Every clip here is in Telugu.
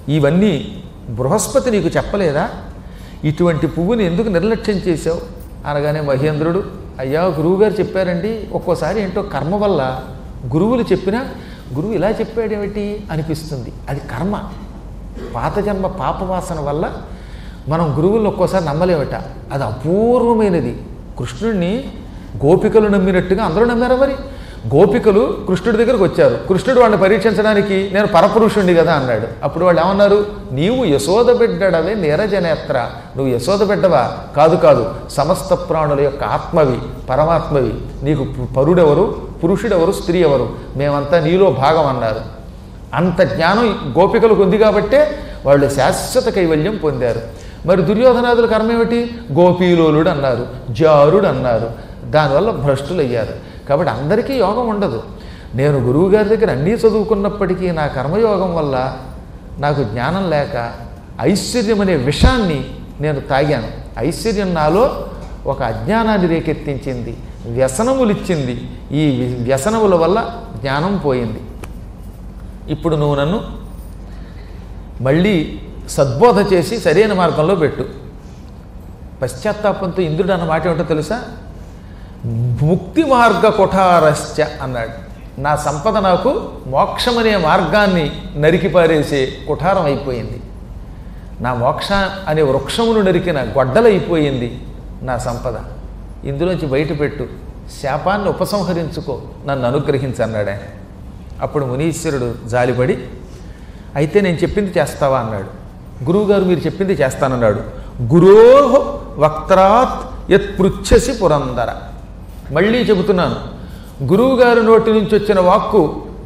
ఇవన్నీ బృహస్పతి నీకు చెప్పలేదా ఇటువంటి పువ్వుని ఎందుకు నిర్లక్ష్యం చేశావు అనగానే మహేంద్రుడు అయ్యా గురువుగారు చెప్పారండి ఒక్కోసారి ఏంటో కర్మ వల్ల గురువులు చెప్పినా గురువు ఇలా చెప్పాడేమిటి అనిపిస్తుంది అది కర్మ పాత జన్మ పాపవాసన వల్ల మనం గురువులను ఒక్కోసారి నమ్మలేమట అది అపూర్వమైనది కృష్ణుడిని గోపికలు నమ్మినట్టుగా అందరూ నమ్మారా మరి గోపికలు కృష్ణుడి దగ్గరకు వచ్చారు కృష్ణుడు వాళ్ళని పరీక్షించడానికి నేను పరపురుషుణ్ణి కదా అన్నాడు అప్పుడు వాళ్ళు ఏమన్నారు నీవు యశోద బిడ్డడవే నీరజనేత్ర నువ్వు యశోద బిడ్డవా కాదు కాదు సమస్త ప్రాణుల యొక్క ఆత్మవి పరమాత్మవి నీకు పు- పరుడెవరు పురుషుడెవరు స్త్రీ ఎవరు మేమంతా నీలో భాగం అన్నారు అంత జ్ఞానం ఈ గోపికలకు ఉంది కాబట్టే వాళ్ళు శాశ్వత కైవల్యం పొందారు మరి దుర్యోధనాదుల కర్మ ఏమిటి గోపీలోలుడు అన్నారు జారుడు అన్నారు దానివల్ల భ్రష్టులు అయ్యారు కాబట్టి అందరికీ యోగం ఉండదు నేను గురువుగారి దగ్గర అన్నీ చదువుకున్నప్పటికీ నా కర్మయోగం వల్ల నాకు జ్ఞానం లేక ఐశ్వర్యం అనే విషాన్ని నేను తాగాను ఐశ్వర్యం నాలో ఒక అజ్ఞానాన్ని రేకెత్తించింది వ్యసనములిచ్చింది ఈ వ్యసనముల వల్ల జ్ఞానం పోయింది ఇప్పుడు నువ్వు నన్ను మళ్ళీ సద్బోధ చేసి సరైన మార్గంలో పెట్టు పశ్చాత్తాపంతో ఇంద్రుడు అన్న మాట ఏమిటో తెలుసా ముక్తి మార్గ కుఠారశ్చ అన్నాడు నా సంపద నాకు మోక్షమనే మార్గాన్ని నరికి పారేసే కుఠారం అయిపోయింది నా మోక్ష అనే వృక్షమును నరికిన గొడ్డలైపోయింది నా సంపద ఇందులోంచి బయటపెట్టు శాపాన్ని ఉపసంహరించుకో నన్ను అనుగ్రహించన్నాడు ఆయన అప్పుడు మునీశ్వరుడు జాలిపడి అయితే నేను చెప్పింది చేస్తావా అన్నాడు గురువుగారు మీరు చెప్పింది చేస్తానన్నాడు గురోహ వక్త్రాత్ యత్ పృచ్ఛసి పురందర మళ్ళీ చెబుతున్నాను గురువుగారి నోటి నుంచి వచ్చిన వాక్కు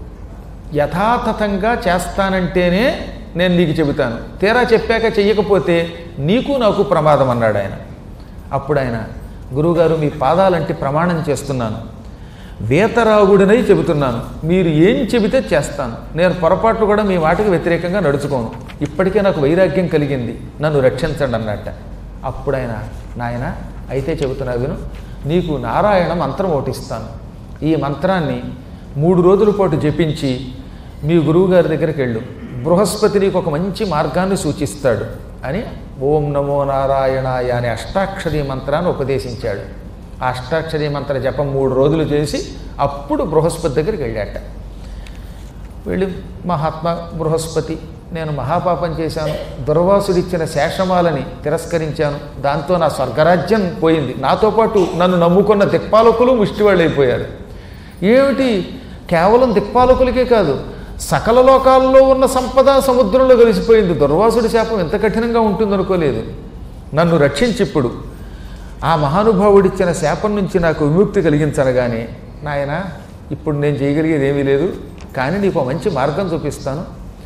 యథాతథంగా చేస్తానంటేనే నేను నీకు చెబుతాను తీరా చెప్పాక చెయ్యకపోతే నీకు నాకు ప్రమాదం అన్నాడు ఆయన అప్పుడు ఆయన గురువుగారు మీ పాదాలంటే ప్రమాణం చేస్తున్నాను వేతరాగుడినై చెబుతున్నాను మీరు ఏం చెబితే చేస్తాను నేను పొరపాట్లు కూడా మీ మాటకు వ్యతిరేకంగా నడుచుకోను ఇప్పటికే నాకు వైరాగ్యం కలిగింది నన్ను రక్షించండి అన్నట్ట అప్పుడు ఆయన నాయన అయితే చెబుతున్నా విను నీకు నారాయణ మంత్రం ఓటిస్తాను ఈ మంత్రాన్ని మూడు రోజుల పాటు జపించి మీ గురువుగారి దగ్గరికి వెళ్ళు బృహస్పతి నీకు ఒక మంచి మార్గాన్ని సూచిస్తాడు అని ఓం నమో నారాయణాయ అనే అష్టాక్షరీ మంత్రాన్ని ఉపదేశించాడు ఆ అష్టాక్షరీ మంత్ర జపం మూడు రోజులు చేసి అప్పుడు బృహస్పతి దగ్గరికి వెళ్ళాట వెళ్ళి మహాత్మా బృహస్పతి నేను మహాపాపం చేశాను దుర్వాసుడిచ్చిన శేషమాలని తిరస్కరించాను దాంతో నా స్వర్గరాజ్యం పోయింది నాతో పాటు నన్ను నమ్ముకున్న దిక్పాలకులు ముష్టివాళ్ళైపోయారు ఏమిటి కేవలం దిక్పాలకులకే కాదు సకల లోకాల్లో ఉన్న సంపద సముద్రంలో కలిసిపోయింది దుర్వాసుడి శాపం ఎంత కఠినంగా ఉంటుందనుకోలేదు నన్ను రక్షించి ఇప్పుడు ఆ మహానుభావుడిచ్చిన శాపం నుంచి నాకు విముక్తి కలిగించనగానే నాయన ఇప్పుడు నేను చేయగలిగేది ఏమీ లేదు కానీ నీకు ఒక మంచి మార్గం చూపిస్తాను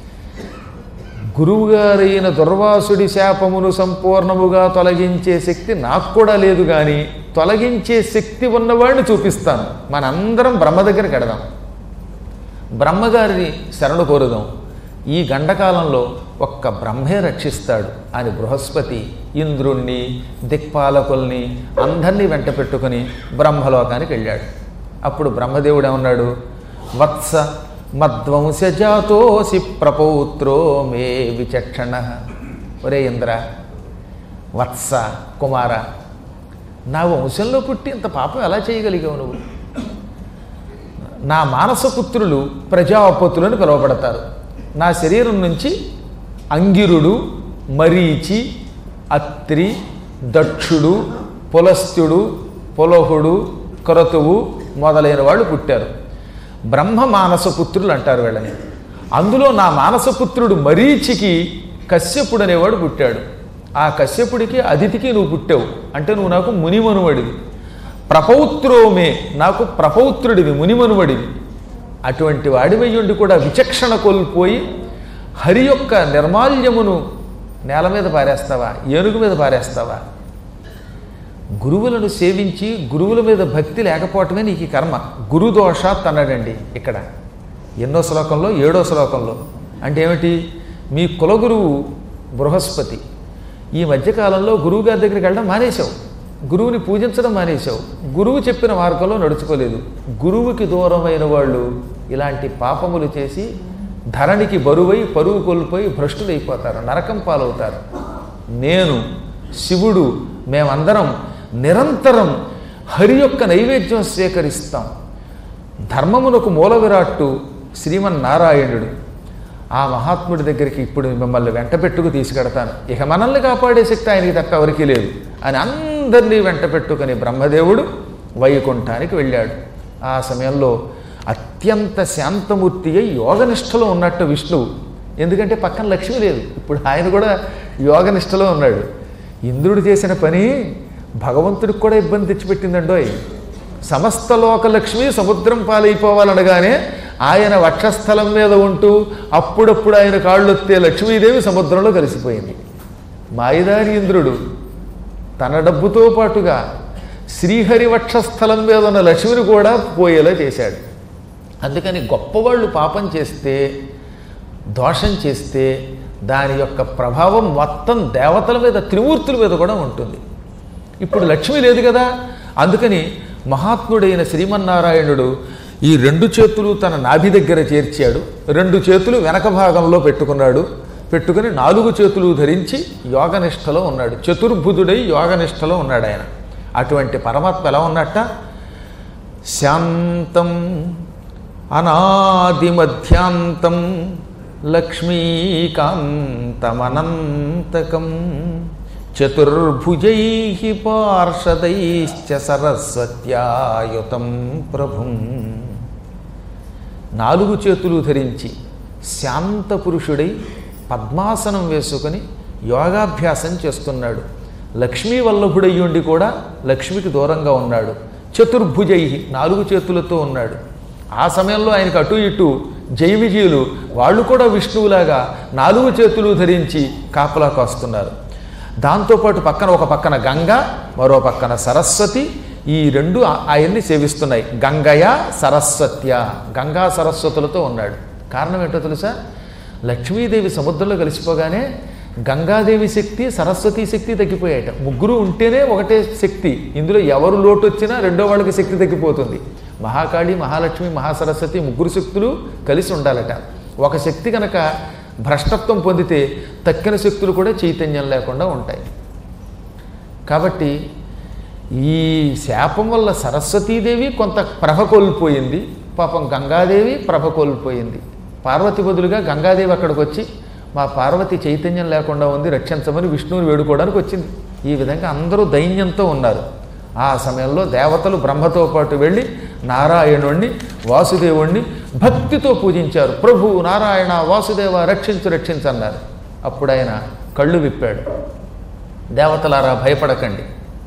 గురువుగారైన దుర్వాసుడి శాపమును సంపూర్ణముగా తొలగించే శక్తి నాకు కూడా లేదు కానీ తొలగించే శక్తి ఉన్నవాడిని చూపిస్తాను మనందరం బ్రహ్మ దగ్గరికి ఎడదాం బ్రహ్మగారిని శరణు కోరుదాం ఈ గండకాలంలో ఒక్క బ్రహ్మే రక్షిస్తాడు అని బృహస్పతి ఇంద్రుణ్ణి దిక్పాలకుల్ని అందరినీ వెంట పెట్టుకుని బ్రహ్మలోకానికి వెళ్ళాడు అప్పుడు బ్రహ్మదేవుడు ఏమన్నాడు వత్స మద్వంశజాతోసి ప్రపౌత్రో మే విచక్షణ ఒరే ఇంద్ర వత్స కుమార నా వంశంలో పుట్టి ఇంత పాపం ఎలా చేయగలిగావు నువ్వు నా మానసపుత్రులు ప్రజాపతులని పిలువబడతారు నా శరీరం నుంచి అంగిరుడు మరీచి అత్రి దక్షుడు పులస్త్యుడు పులహుడు క్రతువు మొదలైన వాళ్ళు పుట్టారు బ్రహ్మ మానసపుత్రులు అంటారు వీళ్ళని అందులో నా మానసపుత్రుడు మరీచికి కశ్యపుడు అనేవాడు పుట్టాడు ఆ కశ్యపుడికి అదితికి నువ్వు పుట్టావు అంటే నువ్వు నాకు మునిమనువడివి ప్రపౌత్రోమే నాకు ప్రపౌత్రుడివి మునిమనువడివి అటువంటి వాడివయ్యుండి కూడా విచక్షణ కోల్పోయి హరి యొక్క నిర్మాల్యమును నేల మీద పారేస్తావా ఏనుగు మీద పారేస్తావా గురువులను సేవించి గురువుల మీద భక్తి లేకపోవటమే నీకు ఈ కర్మ గురుదోషాత్ అన్నాడండి ఇక్కడ ఎన్నో శ్లోకంలో ఏడో శ్లోకంలో అంటే ఏమిటి మీ కులగురువు బృహస్పతి ఈ మధ్యకాలంలో గురువు గారి దగ్గరికి వెళ్ళడం మానేశావు గురువుని పూజించడం మానేశావు గురువు చెప్పిన మార్గంలో నడుచుకోలేదు గురువుకి దూరమైన వాళ్ళు ఇలాంటి పాపములు చేసి ధరణికి బరువై పరువు కోల్పోయి భ్రష్టులైపోతారు నరకం పాలవుతారు నేను శివుడు మేమందరం నిరంతరం హరి యొక్క నైవేద్యం స్వీకరిస్తాం ధర్మమునకు మూల విరాట్టు శ్రీమన్నారాయణుడు ఆ మహాత్ముడి దగ్గరికి ఇప్పుడు మిమ్మల్ని వెంట పెట్టుకు తీసుకెడతాను ఇక మనల్ని కాపాడే శక్తి ఆయనకి తప్ప ఎవరికీ లేదు అని అందరినీ వెంట పెట్టుకుని బ్రహ్మదేవుడు వైకుంఠానికి వెళ్ళాడు ఆ సమయంలో అత్యంత శాంతమూర్తి అయి యోగనిష్టలో ఉన్నట్టు విష్ణువు ఎందుకంటే పక్కన లక్ష్మి లేదు ఇప్పుడు ఆయన కూడా యోగనిష్టలో ఉన్నాడు ఇంద్రుడు చేసిన పని భగవంతుడికి కూడా ఇబ్బంది తెచ్చిపెట్టిందండోయ్ సమస్త లోకలక్ష్మి సముద్రం పాలైపోవాలనగానే ఆయన వక్షస్థలం మీద ఉంటూ అప్పుడప్పుడు ఆయన కాళ్ళొత్తే లక్ష్మీదేవి సముద్రంలో కలిసిపోయింది మాయిదారి ఇంద్రుడు తన డబ్బుతో పాటుగా శ్రీహరి వక్షస్థలం మీద ఉన్న లక్ష్మిని కూడా పోయేలా చేశాడు అందుకని గొప్పవాళ్ళు పాపం చేస్తే దోషం చేస్తే దాని యొక్క ప్రభావం మొత్తం దేవతల మీద త్రిమూర్తుల మీద కూడా ఉంటుంది ఇప్పుడు లక్ష్మి లేదు కదా అందుకని మహాత్ముడైన శ్రీమన్నారాయణుడు ఈ రెండు చేతులు తన నాభి దగ్గర చేర్చాడు రెండు చేతులు వెనక భాగంలో పెట్టుకున్నాడు పెట్టుకుని నాలుగు చేతులు ధరించి యోగనిష్టలో ఉన్నాడు చతుర్భుజుడై యోగనిష్టలో ఉన్నాడు ఆయన అటువంటి పరమాత్మ ఎలా ఉన్నట్ట శాంతం అనాదిమధ్యాంతం లక్ష్మీకాంతమనంతకం చతుర్భుజై పార్షదైశ్చ సరస్వత్యాయుతం ప్రభుం నాలుగు చేతులు ధరించి శాంత పురుషుడై పద్మాసనం వేసుకొని యోగాభ్యాసం చేస్తున్నాడు లక్ష్మీ వల్లభుడయ్యుండి కూడా లక్ష్మికి దూరంగా ఉన్నాడు చతుర్భుజై నాలుగు చేతులతో ఉన్నాడు ఆ సమయంలో ఆయనకు అటు ఇటు జై విజయులు వాళ్ళు కూడా విష్ణువులాగా నాలుగు చేతులు ధరించి కాపలా కాస్తున్నారు దాంతోపాటు పక్కన ఒక పక్కన గంగ మరో పక్కన సరస్వతి ఈ రెండు ఆ- ఆయన్ని సేవిస్తున్నాయి గంగయ సరస్వత్య గంగా సరస్వతులతో ఉన్నాడు కారణం ఏంటో తెలుసా లక్ష్మీదేవి సముద్రంలో కలిసిపోగానే గంగాదేవి శక్తి సరస్వతి శక్తి తగ్గిపోయాయట ముగ్గురు ఉంటేనే ఒకటే శక్తి ఇందులో ఎవరు లోటు వచ్చినా రెండో వాళ్ళకి శక్తి తగ్గిపోతుంది మహాకాళి మహాలక్ష్మి మహాసరస్వతి ముగ్గురు శక్తులు కలిసి ఉండాలట ఒక శక్తి కనుక భ్రష్టత్వం పొందితే తక్కిన శక్తులు కూడా చైతన్యం లేకుండా ఉంటాయి కాబట్టి ఈ శాపం వల్ల సరస్వతీదేవి కొంత ప్రభ కోల్పోయింది పాపం గంగాదేవి ప్రభ కోల్పోయింది పార్వతి బదులుగా గంగాదేవి అక్కడికి వచ్చి మా పార్వతి చైతన్యం లేకుండా ఉంది రక్షించమని విష్ణువుని వేడుకోవడానికి వచ్చింది ఈ విధంగా అందరూ దైన్యంతో ఉన్నారు ఆ సమయంలో దేవతలు బ్రహ్మతో పాటు వెళ్ళి నారాయణుణ్ణి వాసుదేవుణ్ణి భక్తితో పూజించారు ప్రభు నారాయణ వాసుదేవ రక్షించు రక్షించు అన్నారు అప్పుడు ఆయన కళ్ళు విప్పాడు దేవతలారా భయపడకండి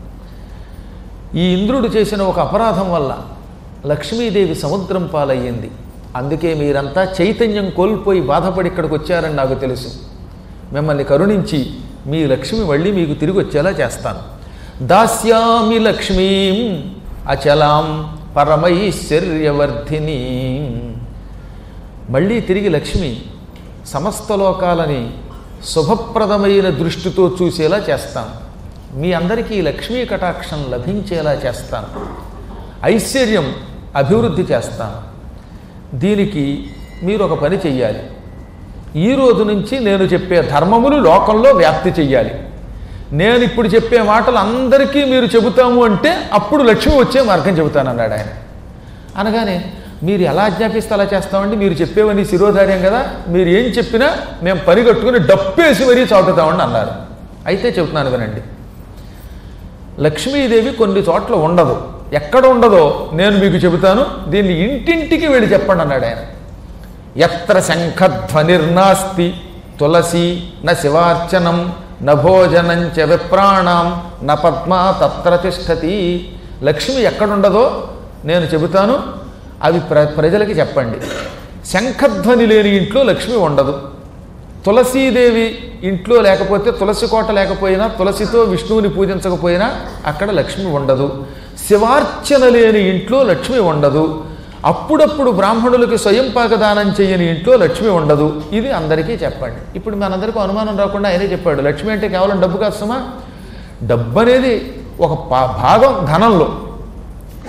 ఈ ఇంద్రుడు చేసిన ఒక అపరాధం వల్ల లక్ష్మీదేవి సముద్రం పాలయ్యింది అందుకే మీరంతా చైతన్యం కోల్పోయి బాధపడి ఇక్కడికి వచ్చారని నాకు తెలుసు మిమ్మల్ని కరుణించి మీ లక్ష్మి మళ్ళీ మీకు తిరిగి వచ్చేలా చేస్తాను దాస్యామి లక్ష్మీం అచలాం పరమైశ్వర్యవర్ధిని మళ్ళీ తిరిగి లక్ష్మి సమస్త లోకాలని శుభప్రదమైన దృష్టితో చూసేలా చేస్తాను మీ అందరికీ లక్ష్మీ కటాక్షం లభించేలా చేస్తాను ఐశ్వర్యం అభివృద్ధి చేస్తాను దీనికి మీరు ఒక పని చెయ్యాలి ఈ రోజు నుంచి నేను చెప్పే ధర్మములు లోకంలో వ్యాప్తి చెయ్యాలి నేను ఇప్పుడు చెప్పే మాటలు అందరికీ మీరు చెబుతాము అంటే అప్పుడు లక్ష్మి వచ్చే మార్గం చెబుతానన్నాడు ఆయన అనగానే మీరు ఎలా ఆజ్ఞాపిస్తే అలా చేస్తామండి మీరు చెప్పేవని శిరోధార్యం కదా మీరు ఏం చెప్పినా మేము పని కట్టుకుని డప్పేసి మరీ చాటుతామని అన్నారు అయితే చెబుతున్నాను వినండి లక్ష్మీదేవి కొన్ని చోట్ల ఉండదు ఎక్కడ ఉండదో నేను మీకు చెబుతాను దీన్ని ఇంటింటికి వెళ్ళి చెప్పండి అన్నాడు ఆయన ఎత్ర శంఖధ్వనిర్నాస్తి తులసి న శివార్చనం న భోజనం చ విప్రాణం న పద్మ తత్ర తిష్టతి లక్ష్మి ఎక్కడుండదో నేను చెబుతాను అవి ప్ర ప్రజలకి చెప్పండి శంఖధ్వని లేని ఇంట్లో లక్ష్మి ఉండదు తులసీదేవి ఇంట్లో లేకపోతే తులసి కోట లేకపోయినా తులసితో విష్ణువుని పూజించకపోయినా అక్కడ లక్ష్మి ఉండదు శివార్చన లేని ఇంట్లో లక్ష్మి ఉండదు అప్పుడప్పుడు బ్రాహ్మణులకి స్వయం పాకదానం చేయని ఇంట్లో లక్ష్మి ఉండదు ఇది అందరికీ చెప్పండి ఇప్పుడు మనందరికీ అనుమానం రాకుండా ఆయనే చెప్పాడు లక్ష్మి అంటే కేవలం డబ్బు కాస్తమా డబ్బు అనేది ఒక పా- భాగం ధనంలో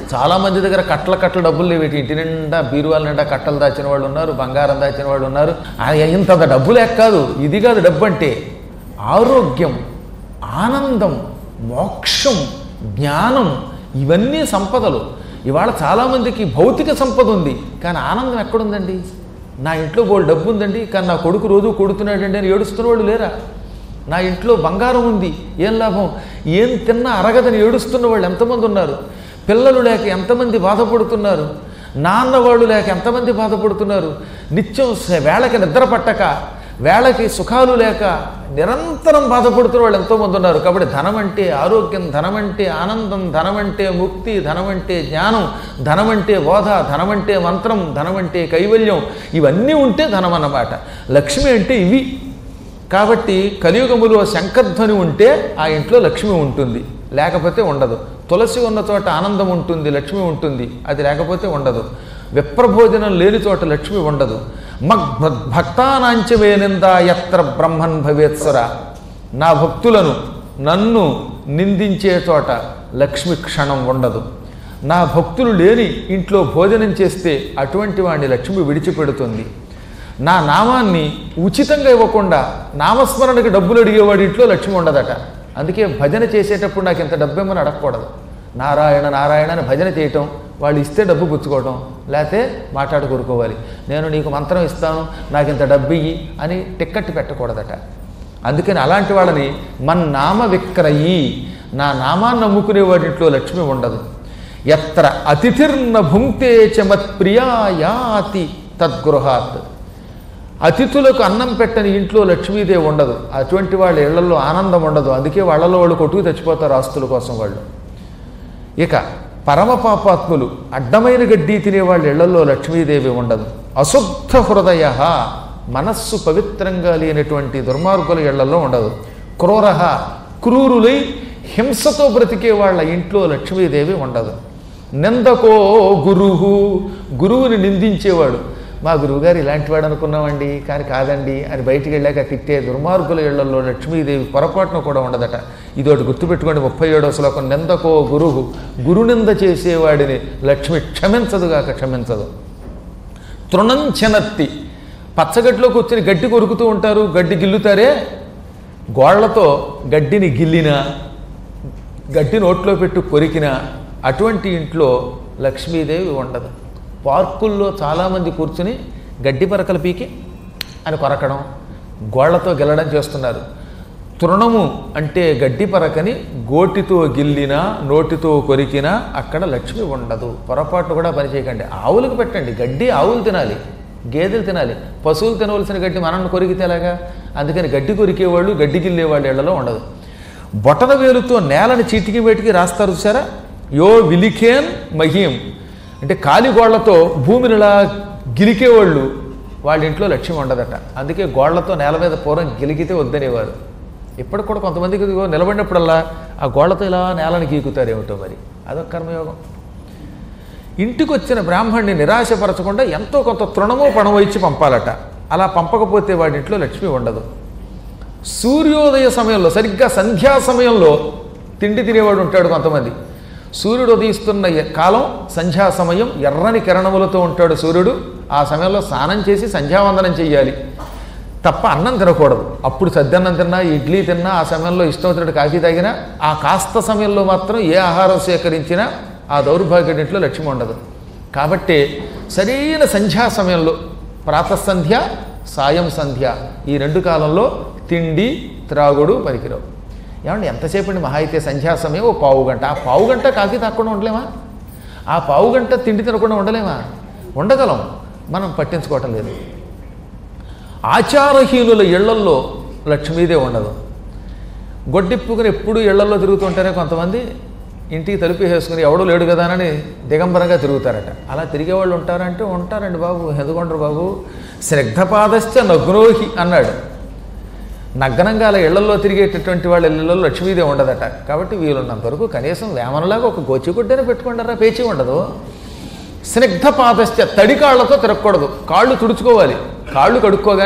చాలామంది దగ్గర కట్టల కట్టల డబ్బులు లేవు ఇటు ఇంటి నిండా బీరువాల నిండా కట్టలు దాచిన వాళ్ళు ఉన్నారు బంగారం దాచిన వాళ్ళు ఉన్నారు ఆ ఇంత డబ్బు లేక కాదు ఇది కాదు డబ్బు అంటే ఆరోగ్యం ఆనందం మోక్షం జ్ఞానం ఇవన్నీ సంపదలు ఇవాళ చాలామందికి భౌతిక సంపద ఉంది కానీ ఆనందం ఎక్కడుందండి నా ఇంట్లో బోల్ డబ్బు ఉందండి కానీ నా కొడుకు రోజు కొడుతున్నాడండి అని ఏడుస్తున్న వాళ్ళు లేరా నా ఇంట్లో బంగారం ఉంది ఏం లాభం ఏం తిన్నా అరగదని ఏడుస్తున్న వాళ్ళు ఎంతమంది ఉన్నారు పిల్లలు లేక ఎంతమంది బాధపడుతున్నారు నాన్న వాళ్ళు లేక ఎంతమంది బాధపడుతున్నారు నిత్యం స- వేళకి నిద్ర పట్టక వేళకి సుఖాలు లేక నిరంతరం బాధపడుతున్న వాళ్ళు ఎంతోమంది ఉన్నారు కాబట్టి ధనం అంటే ఆరోగ్యం ధనం అంటే ఆనందం ధనం అంటే ముక్తి ధనం అంటే జ్ఞానం ధనం అంటే బోధ ధనం అంటే మంత్రం ధనం అంటే కైవల్యం ఇవన్నీ ఉంటే ధనం అన్నమాట లక్ష్మి అంటే ఇవి కాబట్టి కలియుగములో శంఖధ్వని ఉంటే ఆ ఇంట్లో లక్ష్మి ఉంటుంది లేకపోతే ఉండదు తులసి ఉన్న చోట ఆనందం ఉంటుంది లక్ష్మి ఉంటుంది అది లేకపోతే ఉండదు విప్రభోజనం లేని చోట లక్ష్మి ఉండదు మగ్ భక్తానాంచవేనింద ఎత్ర బ్రహ్మన్ భవేత్సర నా భక్తులను నన్ను నిందించే చోట లక్ష్మి క్షణం ఉండదు నా భక్తులు లేని ఇంట్లో భోజనం చేస్తే అటువంటి వాడిని లక్ష్మి విడిచిపెడుతుంది నా నామాన్ని ఉచితంగా ఇవ్వకుండా నామస్మరణకి డబ్బులు అడిగేవాడి ఇంట్లో లక్ష్మి ఉండదట అందుకే భజన చేసేటప్పుడు నాకు ఇంత డబ్బు ఇమ్మని అడగకూడదు నారాయణ నారాయణ అని భజన చేయటం వాళ్ళు ఇస్తే డబ్బు పుచ్చుకోవటం లేకపోతే మాట్లాడు కోరుకోవాలి నేను నీకు మంత్రం ఇస్తాను నాకు ఇంత డబ్బు ఇయ్యి అని టిక్కెట్ పెట్టకూడదట అందుకని అలాంటి వాళ్ళని మన్ నామ విక్రయి నా నామాన్ని నమ్ముకునే వాడింట్లో లక్ష్మి ఉండదు ఎత్ర అతిథిర్న భుంక్తే చ మత్ప్రియా యాతి తద్గృహాత్ అతిథులకు అన్నం పెట్టని ఇంట్లో లక్ష్మీదేవి ఉండదు అటువంటి వాళ్ళ ఇళ్లలో ఆనందం ఉండదు అందుకే వాళ్ళలో వాళ్ళు కొట్టుకు తెచ్చిపోతారు ఆస్తుల కోసం వాళ్ళు ఇక పరమ పాపాత్ములు అడ్డమైన గడ్డి తినే వాళ్ళ ఇళ్లలో లక్ష్మీదేవి ఉండదు అశుద్ధ హృదయ మనస్సు పవిత్రంగా లేనటువంటి దుర్మార్గుల ఇళ్లలో ఉండదు క్రూర క్రూరులై హింసతో బ్రతికే వాళ్ళ ఇంట్లో లక్ష్మీదేవి ఉండదు నిందకో గురువు గురువుని నిందించేవాడు మా గురువుగారు ఇలాంటి వాడు అనుకున్నామండి కానీ కాదండి అని బయటికి వెళ్ళాక తిట్టే దుర్మార్గుల ఇళ్లలో లక్ష్మీదేవి పొరపాటున కూడా ఉండదట ఇదోటి గుర్తుపెట్టుకోండి ముప్పై ఏడవ శ్లోకం నిందకో గురువు గురునింద చేసేవాడిని లక్ష్మి క్షమించదుగాక క్షమించదు తృణంచనత్తి పచ్చగడ్డిలో కూర్చొని గడ్డి కొరుకుతూ ఉంటారు గడ్డి గిల్లుతారే గోళ్లతో గడ్డిని గిల్లినా గడ్డి నోట్లో పెట్టు కొరికినా అటువంటి ఇంట్లో లక్ష్మీదేవి ఉండదు పార్కుల్లో చాలామంది కూర్చుని గడ్డి పరకలు పీకి అని కొరకడం గోళ్లతో గెలడం చేస్తున్నారు తృణము అంటే గడ్డి పరకని గోటితో గిల్లినా నోటితో కొరికినా అక్కడ లక్ష్మి ఉండదు పొరపాటు కూడా పని చేయకండి ఆవులకు పెట్టండి గడ్డి ఆవులు తినాలి గేదెలు తినాలి పశువులు తినవలసిన గడ్డి మనల్ని కొరికితే ఎలాగా అందుకని గడ్డి కొరికేవాళ్ళు గడ్డి గిల్లేవాళ్ళు ఇళ్లలో ఉండదు బొటన వేలుతో నేలని చీటికి వేటికి రాస్తారు చూసారా యో విలిఖేన్ మహీం అంటే కాలి గోళ్లతో భూమిని ఇలా గిలికేవాళ్ళు వాళ్ళ ఇంట్లో లక్ష్యం ఉండదట అందుకే గోళ్లతో నేల మీద పూర్వం గిలిగితే వద్దనేవారు ఇప్పటికి కూడా కొంతమందికి ఇదిగో నిలబడినప్పుడల్లా ఆ గోళ్లతో ఇలా నేలని గీకుతారు ఏమిటో మరి అదొక కర్మయోగం ఇంటికి వచ్చిన బ్రాహ్మణ్ణి నిరాశపరచకుండా ఎంతో కొంత తృణమో పణమో ఇచ్చి పంపాలట అలా పంపకపోతే వాడి ఇంట్లో లక్ష్మి ఉండదు సూర్యోదయ సమయంలో సరిగ్గా సంధ్యా సమయంలో తిండి తినేవాడు ఉంటాడు కొంతమంది సూర్యుడు ఉదయిస్తున్న ఎ- కాలం సంధ్యా సమయం ఎర్రని కిరణములతో ఉంటాడు సూర్యుడు ఆ సమయంలో స్నానం చేసి సంధ్యావందనం చెయ్యాలి తప్ప అన్నం తినకూడదు అప్పుడు సద్దన్నం తిన్నా ఇడ్లీ తిన్నా ఆ సమయంలో ఇష్టం వచ్చినట్టు కాఫీ తాగినా ఆ కాస్త సమయంలో మాత్రం ఏ ఆహారం సేకరించినా ఆ దౌర్భాగ్యుడింట్లో లక్ష్మి ఉండదు కాబట్టి సరైన సంధ్యా సమయంలో ప్రాతసంధ్య సాయం సంధ్య ఈ రెండు కాలంలో తిండి త్రాగుడు పనికిరావు ఏమండి ఎంతసేపు అండి మహా అయితే సంధ్యా సమయం ఓ పావు గంట ఆ పావు గంట కాఫీ తాగకుండా ఉండలేమా ఆ పావు గంట తిండి తినకుండా ఉండలేమా ఉండగలం మనం పట్టించుకోవటం లేదు ఆచారహీనుల ఇళ్లల్లో లక్ష్మీదే ఉండదు గొడ్డిప్పుకుని ఎప్పుడు ఇళ్లలో తిరుగుతుంటారే కొంతమంది ఇంటికి తలుపు వేసుకుని ఎవడూ లేడు కదా అని దిగంబరంగా తిరుగుతారట అలా తిరిగే వాళ్ళు ఉంటారంటే ఉంటారండి బాబు ఎందుకుంటారు బాబు స్నిగ్ధపాదశ్చ నగ్నోహి అన్నాడు నగ్నంగా అలా ఇళ్లలో తిరిగేటటువంటి వాళ్ళ ఇళ్లలో లక్ష్మీదేవి ఉండదట కాబట్టి వీలున్నంత వరకు కనీసం వేమనలాగా ఒక గోచిగుడ్డని పెట్టుకుంటారా పేచి ఉండదు స్నిగ్ధ పాదశ్చ తడి కాళ్ళతో తిరగకూడదు కాళ్ళు తుడుచుకోవాలి కాళ్ళు కడుక్కోగానే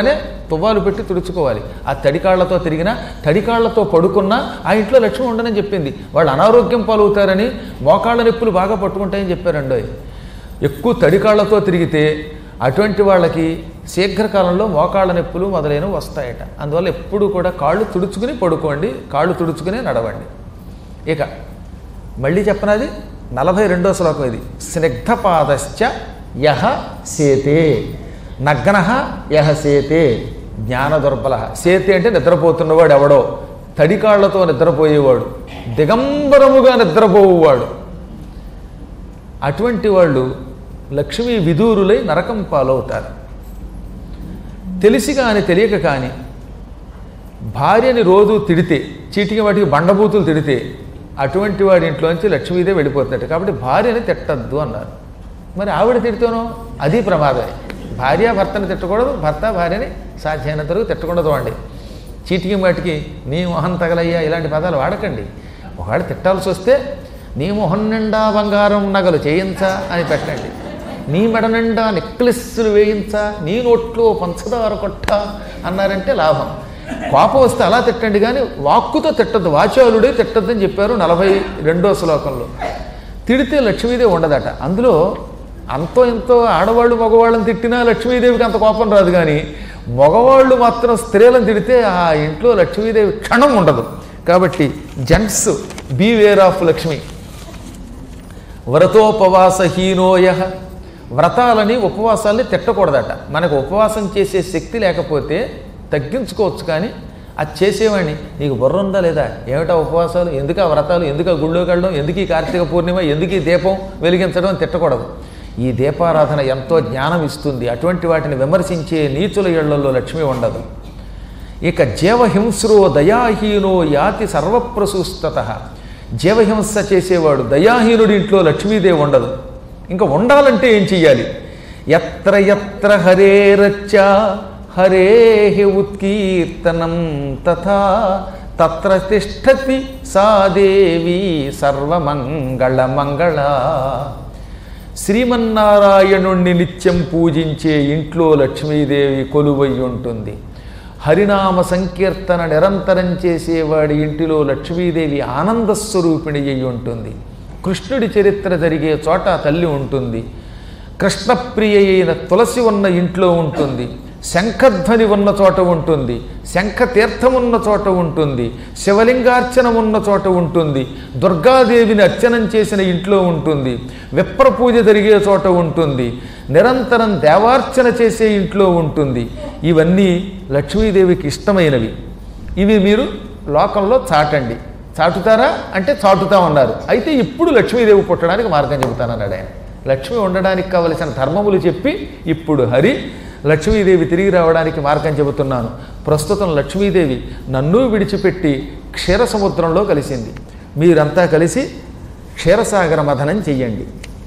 తువ్వాలు పెట్టి తుడుచుకోవాలి ఆ తడికాళ్లతో తిరిగినా తడికాళ్లతో పడుకున్నా ఆ ఇంట్లో లక్ష్మి ఉండనని చెప్పింది వాళ్ళు అనారోగ్యం పాలవుతారని మోకాళ్ళ నొప్పులు బాగా పట్టుకుంటాయని చెప్పారండి ఎక్కువ తడికాళ్లతో తిరిగితే అటువంటి వాళ్ళకి శీఘ్రకాలంలో మోకాళ్ళ నొప్పులు మొదలైనవి వస్తాయట అందువల్ల ఎప్పుడు కూడా కాళ్ళు తుడుచుకుని పడుకోండి కాళ్ళు తుడుచుకునే నడవండి ఇక మళ్ళీ చెప్పనది నలభై రెండో శ్లోకం ఇది స్నిగ్ధపాదశ్చ యహ సేతే నగ్న యహ సేతే జ్ఞాన దుర్బల సేతే అంటే నిద్రపోతున్నవాడు ఎవడో తడికాళ్లతో నిద్రపోయేవాడు దిగంబరముగా నిద్రపోవువాడు అటువంటి వాళ్ళు లక్ష్మీ విదూరులై నరకం పాలవుతారు తెలిసి కానీ తెలియక కానీ భార్యని రోజు తిడితే చీటికి వాటికి బండబూతులు తిడితే అటువంటి వాడి ఇంట్లోంచి లక్ష్మీదేవి వెళ్ళిపోతున్నట్టు కాబట్టి భార్యని తిట్టద్దు అన్నారు మరి ఆవిడ తిడితేనో అది ప్రమాదమే భార్య భర్తని తిట్టకూడదు భర్త భార్యని సాధ్యమైనంత వరకు తిట్టకూడదు అండి చీటికి వాటికి నీ మొహం తగలయ్యా ఇలాంటి పదాలు వాడకండి ఒకవేళ తిట్టాల్సి వస్తే నీ మొహం నిండా బంగారం నగలు చేయించా అని పెట్టండి నీ మెడ నిండా నెక్లెస్సులు వేయించా నీ నోట్లో పంచదార కొట్ట అన్నారంటే లాభం కోపం వస్తే అలా తిట్టండి కానీ వాక్కుతో తిట్టద్దు వాచాలుడే తిట్టద్దని చెప్పారు నలభై రెండో శ్లోకంలో తిడితే లక్ష్మీదేవి ఉండదట అందులో అంతో ఎంతో ఆడవాళ్ళు మగవాళ్ళని తిట్టినా లక్ష్మీదేవికి అంత కోపం రాదు కానీ మగవాళ్ళు మాత్రం స్త్రీలను తిడితే ఆ ఇంట్లో లక్ష్మీదేవి క్షణం ఉండదు కాబట్టి gents beware of Lakshmi వ్రతోపవాసహీనోయ వ్రతాలని ఉపవాసాలని తిట్టకూడదట మనకు ఉపవాసం చేసే శక్తి లేకపోతే తగ్గించుకోవచ్చు కానీ అది చేసేవాడిని నీకు బుర్ర ఉందా లేదా ఏమిటా ఉపవాసాలు ఎందుకు ఆ వ్రతాలు ఎందుకు ఆ గుళ్ళోకి వెళ్ళడం ఎందుకు ఈ కార్తీక పూర్ణిమ ఎందుకు ఈ దీపం వెలిగించడం అని తిట్టకూడదు ఈ దీపారాధన ఎంతో జ్ఞానం ఇస్తుంది అటువంటి వాటిని విమర్శించే నీచుల ఇళ్లలో లక్ష్మి ఉండదు ఇక జీవహింస్రో దయాహీనో యాతి సర్వప్రసూస్తత జీవహింస చేసేవాడు దయాహీనుడి ఇంట్లో లక్ష్మీదేవి ఉండదు ఇంకా ఉండాలంటే ఏం చెయ్యాలి ఎత్ర ఎత్ర హరేరచ్చ హరే ఉత్కీర్తనం తథా తత్ర తిష్టతి సా దేవి సర్వమంగళ మంగళ శ్రీమన్నారాయణుణ్ణి నిత్యం పూజించే ఇంట్లో లక్ష్మీదేవి కొలువై ఉంటుంది హరినామ సంకీర్తన నిరంతరం చేసేవాడి ఇంటిలో లక్ష్మీదేవి ఆనంద స్వరూపిణి అయి ఉంటుంది కృష్ణుడి చరిత్ర జరిగే చోట ఆ తల్లి ఉంటుంది కృష్ణప్రియ అయిన తులసి ఉన్న ఇంట్లో ఉంటుంది శంఖధ్వని ఉన్న చోట ఉంటుంది శంఖ తీర్థం ఉన్న చోట ఉంటుంది శివలింగార్చన ఉన్న చోట ఉంటుంది దుర్గాదేవిని అర్చనం చేసిన ఇంట్లో ఉంటుంది విప్ర పూజ జరిగే చోట ఉంటుంది నిరంతరం దేవార్చన చేసే ఇంట్లో ఉంటుంది ఇవన్నీ లక్ష్మీదేవికి ఇష్టమైనవి ఇవి మీరు లోకంలో చాటండి చాటుతారా అంటే చాటుతామన్నారు అయితే ఇప్పుడు లక్ష్మీదేవి పుట్టడానికి మార్గం చెబుతానన్నాడు ఆయన లక్ష్మి ఉండడానికి కావలసిన ధర్మములు చెప్పి ఇప్పుడు హరి లక్ష్మీదేవి తిరిగి రావడానికి మార్గం చెబుతున్నాను ప్రస్తుతం లక్ష్మీదేవి నన్ను విడిచిపెట్టి క్షీర సముద్రంలో కలిసింది మీరంతా కలిసి క్షీరసాగర మథనం చెయ్యండి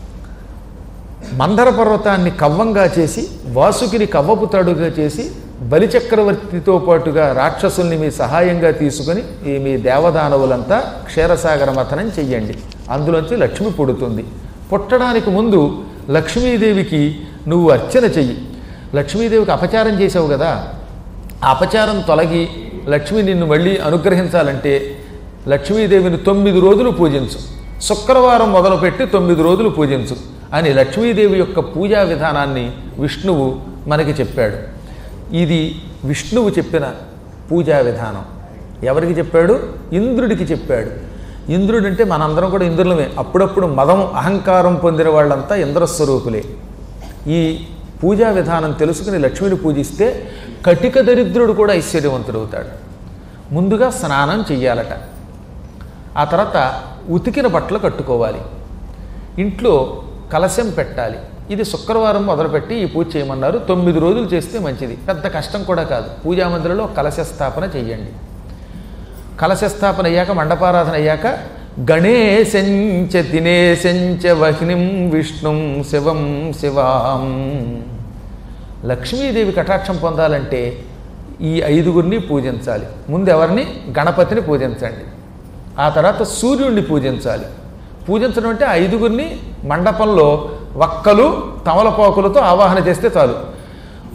మందర పర్వతాన్ని కవ్వంగా చేసి వాసుకిని కవ్వపు తడుగా చేసి బలిచక్రవర్తితో పాటుగా రాక్షసుల్ని మీ సహాయంగా తీసుకుని ఈ మీ దేవదానవులంతా క్షీరసాగర మథనం చెయ్యండి అందులోంచి లక్ష్మి పుడుతుంది పుట్టడానికి ముందు లక్ష్మీదేవికి నువ్వు అర్చన చెయ్యి లక్ష్మీదేవికి అపచారం చేసావు కదా ఆ అపచారం తొలగి లక్ష్మి నిన్ను మళ్ళీ అనుగ్రహించాలంటే లక్ష్మీదేవిని తొమ్మిది రోజులు పూజించు శుక్రవారం మొదలుపెట్టి తొమ్మిది రోజులు పూజించు అని లక్ష్మీదేవి యొక్క పూజా విధానాన్ని విష్ణువు మనకి చెప్పాడు ఇది విష్ణువు చెప్పిన పూజా విధానం ఎవరికి చెప్పాడు ఇంద్రుడికి చెప్పాడు ఇంద్రుడు అంటే మనందరం కూడా ఇంద్రులమే అప్పుడప్పుడు మదం అహంకారం పొందిన వాళ్ళంతా ఇంద్రస్వరూపులే ఈ పూజా విధానం తెలుసుకుని లక్ష్మిని పూజిస్తే కటిక దరిద్రుడు కూడా ఐశ్వర్యవంతుడవుతాడు ముందుగా స్నానం చెయ్యాలట ఆ తర్వాత ఉతికిన బట్టలు కట్టుకోవాలి ఇంట్లో కలశం పెట్టాలి ఇది శుక్రవారం మొదలుపెట్టి ఈ పూజ చేయమన్నారు తొమ్మిది రోజులు చేస్తే మంచిది పెద్ద కష్టం కూడా కాదు పూజా మందిరంలో కలశ స్థాపన చెయ్యండి కలశ స్థాపన అయ్యాక మండపారాధన అయ్యాక గణేశంచ దినేశంచ వహ్నిం విష్ణుం శివం శివాం లక్ష్మీదేవి కటాక్షం పొందాలంటే ఈ ఐదుగురిని పూజించాలి ముందు ఎవరిని గణపతిని పూజించండి ఆ తర్వాత సూర్యుడిని పూజించాలి పూజించడం అంటే ఐదుగురిని మండపంలో వక్కలు తమలపాకులతో ఆవాహన చేస్తే చాలు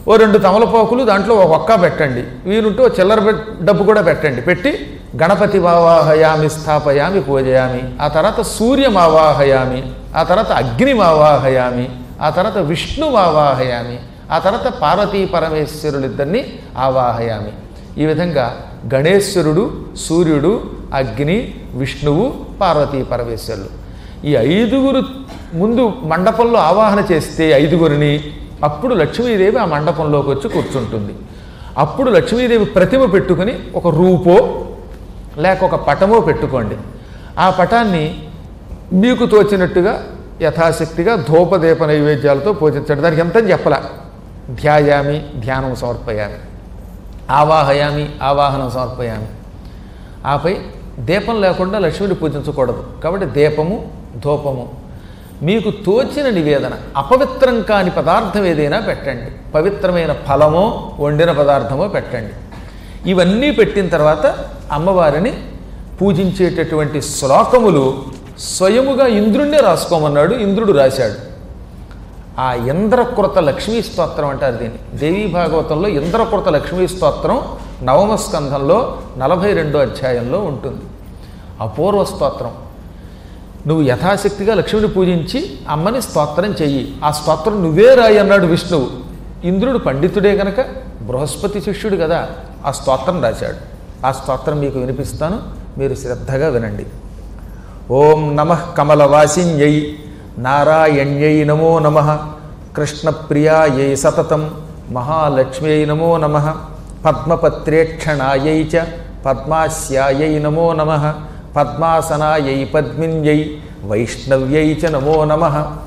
ఓ రెండు తమలపాకులు దాంట్లో ఒక ఒక్క పెట్టండి వీలుంటే ఓ చిల్లర పెట్- డబ్బు కూడా పెట్టండి పెట్టి గణపతి మావాహయామి స్థాపయామి పూజయామి ఆ తర్వాత సూర్యమావాహయామి ఆ తర్వాత అగ్నిమావాహయామి ఆ తర్వాత విష్ణుమావాహయామి ఆ తర్వాత పార్వతీ పరమేశ్వరులిద్దరిని ఆవాహయామి ఈ విధంగా గణేశ్వరుడు సూర్యుడు అగ్ని విష్ణువు పార్వతీ పరమేశ్వరులు ఈ ఐదుగురు ముందు మండపంలో ఆవాహన చేస్తే ఐదుగురిని అప్పుడు లక్ష్మీదేవి ఆ మండపంలోకి వచ్చి కూర్చుంటుంది అప్పుడు లక్ష్మీదేవి ప్రతిమ పెట్టుకుని ఒక రూపో లేక ఒక పటమో పెట్టుకోండి ఆ పటాన్ని మీకు తోచినట్టుగా యథాశక్తిగా ధూపదీప నైవేద్యాలతో పూజించండి దానికి ఎంత చెప్పలా ధ్యాయామి ధ్యానం సమర్పయామి ఆవాహయామి ఆవాహనం సమర్పయామి ఆపై దీపం లేకుండా లక్ష్మిని పూజించకూడదు కాబట్టి దీపము ధూపము మీకు తోచిన నివేదన అపవిత్రం కాని పదార్థం ఏదైనా పెట్టండి పవిత్రమైన ఫలమో వండిన పదార్థమో పెట్టండి ఇవన్నీ పెట్టిన తర్వాత అమ్మవారిని పూజించేటటువంటి శ్లోకములు స్వయముగా ఇంద్రుణ్ణే రాసుకోమన్నాడు ఇంద్రుడు రాశాడు ఆ ఇంద్రకృత లక్ష్మీ స్తోత్రం అంటారు దీన్ని దేవీ భాగవతంలో ఇంద్రకృత లక్ష్మీ స్తోత్రం నవమ స్కంధంలో నలభై రెండో అధ్యాయంలో ఉంటుంది అపూర్వ స్తోత్రం నువ్వు యథాశక్తిగా లక్ష్మిని పూజించి అమ్మని స్తోత్రం చెయ్యి ఆ స్తోత్రం నువ్వే రాయి అన్నాడు విష్ణువు ఇంద్రుడు పండితుడే గనక బృహస్పతి శిష్యుడు కదా ఆ స్తోత్రం రాశాడు ఆ స్తోత్రం మీకు వినిపిస్తాను మీరు శ్రద్ధగా వినండి ఓం నమ కమలవాసిన్యై నారాయణ్యై నమో నమ కృష్ణప్రియాయై సతతం మహాలక్ష్మ్యై నమో నమ పద్మపత్రేక్షణాయై చ పద్మాస్యాయై నమో నమ పద్మాసనాయై పద్మిన్యై వైష్ణవ్యై చ నమో నమ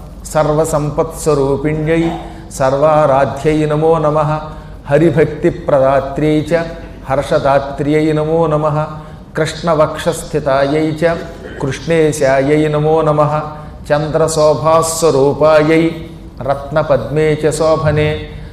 సర్వసంపత్స్వరూపిణ్యై సర్వారాధ్యై నమో నమ హరిభక్తిప్రదాత్ర్యై చ హర్షదాత్ర్యై నమో నమ కృష్ణవక్షస్థితాయై చ కృష్ణేశాయై నమో నమ చంద్రశోభాస్వరూపాయై రత్నపద్మే చ శోభనే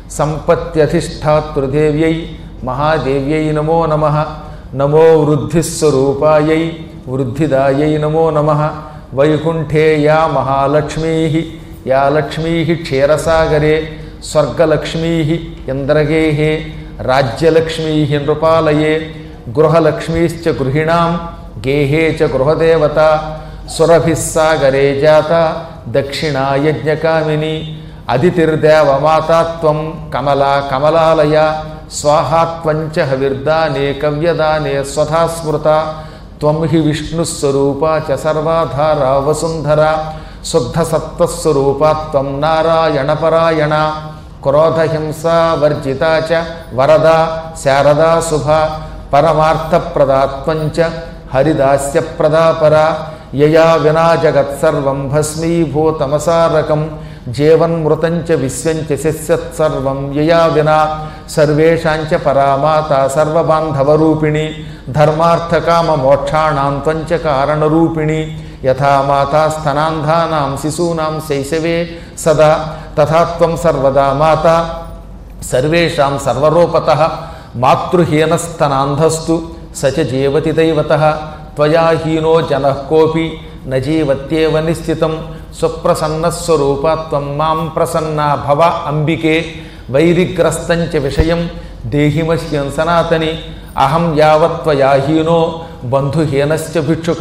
సంపత్యధిష్టాతృదేవ్యై మహాదేవ్యై నమో నమ నమో వృద్ధిస్వరూపాయై వృద్ధిదాయై నమో నమ వైకుంఠే యా మహాలక్ష్మీ యా లక్ష్మీ క్షీరసాగరే స్వర్గలక్ష్మీ ఇంద్రగే రాజ్యలక్ష్మీ నృపాలయే గృహలక్ష్మీశ్చ గృహిణాం గేహే చ గృహదేవత సురభిస్సాగరే జాత దక్షిణాయజ్ఞకామిని అదితిర్దేవమాతాత్వం కమలా కమలాలయ స్వాహాత్వంచ హవిర్దానే కవ్యదానే స్వధా స్మృత త్వం హి విష్ణుస్వరూపా చ సర్వాధారా వసుంధర శుద్ధసత్వస్వరూపా త్వం నారాయణపరాయణ క్రోధహింసా వర్జితా చ వరద శారదా శుభ పరమార్థప్రదాత్వంచ హరిదాస్యప్రదాపర యయా వినా జగత్సర్వం భస్మీభూతమసారకం జీవన్మృతంచ విశ్వంచ శిష్యత్సర్వం యయా వినా సర్వేషాంచ పరామాత సర్వబాంధవరూపిణి ధర్మార్థకామ మోక్షాణాం త్వంచ కారణరూపిణి యథా మాతా స్తనాంధానాం శిశూనాం శైశవే సదా తథా త్వం సర్వదా మాత సర్వేషాం సర్వరూపత మాతృహీనస్తనాంధస్తు సచ జీవతి దైవత త్వయా హీనో జన కోపి నజీవత్యేవ నిశ్చితం సుప్రసన్నస్వరూపాత్వం మాం ప్రసన్నా భవ అంబికే వైరిగ్రస్తంచ విషయం దేహిమహ్యం సనాతని అహం యావత్వయా హీనో బంధుహీనశ్చ భిక్షుక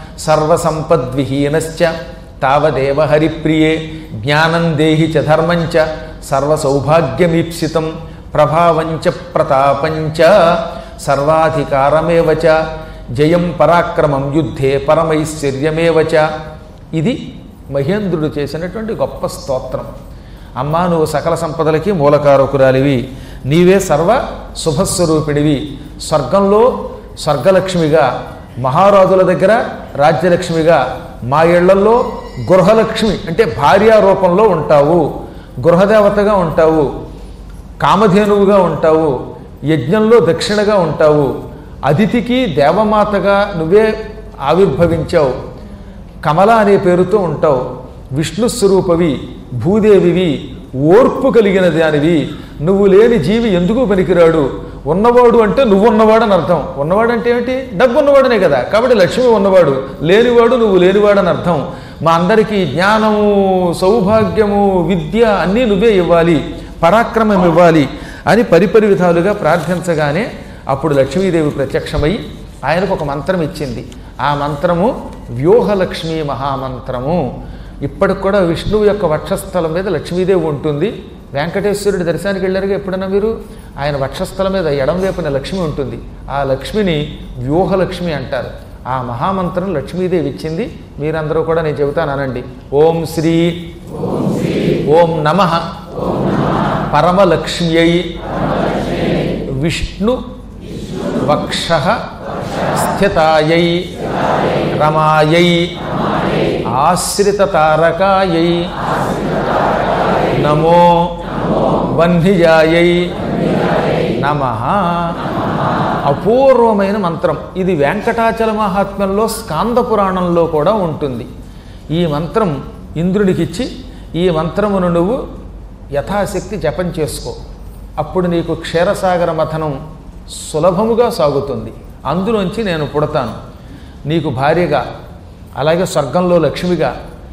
సర్వసంపద్విహీనశ్చ తావదేవ హరిప్రియే జ్ఞానం దేహి చ ధర్మం చ సర్వసౌభాగ్యమీప్సితం ప్రభావంచ ప్రతాపంచ సర్వాధికారమేవ చ జయం పరాక్రమం యుద్ధే పరమైశ్వర్యమేవ చ ఇది మహేంద్రుడు చేసినటువంటి గొప్ప స్తోత్రం అమ్మా నువ్వు సకల సంపదలకి మూలకారకురాలివి నీవే సర్వ శుభస్వరూపిణివి స్వర్గంలో స్వర్గలక్ష్మిగా మహారాజుల దగ్గర రాజ్యలక్ష్మిగా మా ఇళ్లలో గృహలక్ష్మి అంటే భార్యా రూపంలో ఉంటావు గృహదేవతగా ఉంటావు కామధేనువుగా ఉంటావు యజ్ఞంలో దక్షిణగా ఉంటావు అతిథికి దేవమాతగా నువ్వే ఆవిర్భవించావు కమల అనే పేరుతో ఉంటావు విష్ణు స్వరూపవి భూదేవివి ఓర్పు కలిగిన దానివి నువ్వు లేని జీవి ఎందుకు పనికిరాడు ఉన్నవాడు అంటే నువ్వు ఉన్నవాడు అని అర్థం ఉన్నవాడు అంటే ఏమిటి డబ్బు ఉన్నవాడనే కదా కాబట్టి లక్ష్మి ఉన్నవాడు లేనివాడు నువ్వు లేనివాడు అని అర్థం మా అందరికీ జ్ఞానము సౌభాగ్యము విద్య అన్నీ నువ్వే ఇవ్వాలి పరాక్రమం ఇవ్వాలి అని పరిపరి విధాలుగా ప్రార్థించగానే అప్పుడు లక్ష్మీదేవి ప్రత్యక్షమై ఆయనకు ఒక మంత్రం ఇచ్చింది ఆ మంత్రము వ్యూహలక్ష్మీ మహామంత్రము ఇప్పటికి కూడా విష్ణువు యొక్క వక్షస్థలం మీద లక్ష్మీదేవి ఉంటుంది వెంకటేశ్వరుడి దర్శనానికి వెళ్ళారుగా ఎప్పుడన్నా మీరు ఆయన వక్షస్థలం మీద ఎడం వైపున లక్ష్మి ఉంటుంది ఆ లక్ష్మిని వ్యూహలక్ష్మి అంటారు ఆ మహామంత్రం లక్ష్మీదేవి ఇచ్చింది మీరందరూ కూడా నేను చెబుతాను అనండి ఓం శ్రీ ఓం నమ పరమలక్ష్మ్యై విష్ణు వక్ష స్థితాయై రమాయై ఆశ్రితతారకాయై నమో వన్నిజాయై నమ అపూర్వమైన మంత్రం ఇది వెంకటాచల మహాత్మ్యంలో స్కాంద పురాణంలో కూడా ఉంటుంది ఈ మంత్రం ఇంద్రుడికిచ్చి ఈ మంత్రమును నువ్వు యథాశక్తి జపం చేసుకో అప్పుడు నీకు క్షీరసాగర మథనం సులభముగా సాగుతుంది అందులోంచి నేను పుడతాను నీకు భార్యగా అలాగే స్వర్గంలో లక్ష్మిగా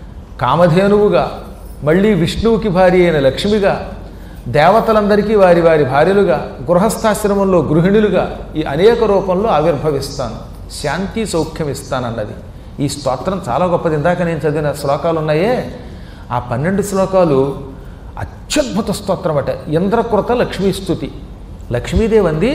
కామధేనువుగా మళ్ళీ విష్ణువుకి భార్య అయిన లక్ష్మిగా దేవతలందరికీ వారి వారి భార్యలుగా గృహస్థాశ్రమంలో గృహిణులుగా ఈ అనేక రూపంలో ఆవిర్భవిస్తాను శాంతి సౌఖ్యం ఇస్తానన్నది ఈ స్తోత్రం చాలా గొప్పది ఇందాక నేను చదివిన శ్లోకాలు ఉన్నాయే ఆ పన్నెండు శ్లోకాలు అత్యద్భుత స్తోత్రం అట ఇంద్రకృత లక్ష్మీస్తుతి లక్ష్మీదేవి అంది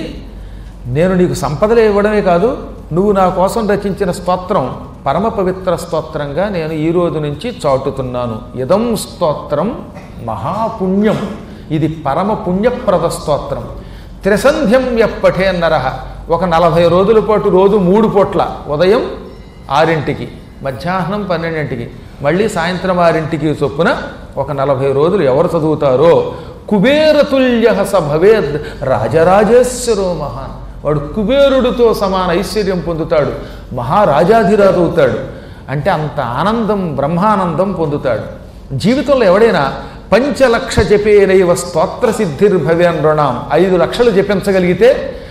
నేను నీకు సంపదలు ఇవ్వడమే కాదు నువ్వు నా కోసం రచించిన స్తోత్రం పరమ పవిత్ర స్తోత్రంగా నేను ఈ రోజు నుంచి చాటుతున్నాను ఇదం స్తోత్రం మహాపుణ్యం ఇది పరమ పుణ్యప్రద స్తోత్రం త్రిసంధ్యం ఎప్పటే నరహ ఒక నలభై రోజుల పాటు రోజు మూడు పూట్ల ఉదయం ఆరింటికి మధ్యాహ్నం పన్నెండింటికి మళ్ళీ సాయంత్రం ఆరింటికి చొప్పున ఒక నలభై రోజులు ఎవరు చదువుతారో కుబేరతుల్య స భవేద్ రాజరాజేశ్వరో మహాన్ వాడు కుబేరుడితో సమాన ఐశ్వర్యం పొందుతాడు మహారాజాధిరాజు అవుతాడు అంటే అంత ఆనందం బ్రహ్మానందం పొందుతాడు జీవితంలో ఎవడైనా పంచలక్ష జపేనైవ స్తోత్ర సిద్ధిర్భవేన్ రుణాం ఐదు లక్షలు జపించగలిగితే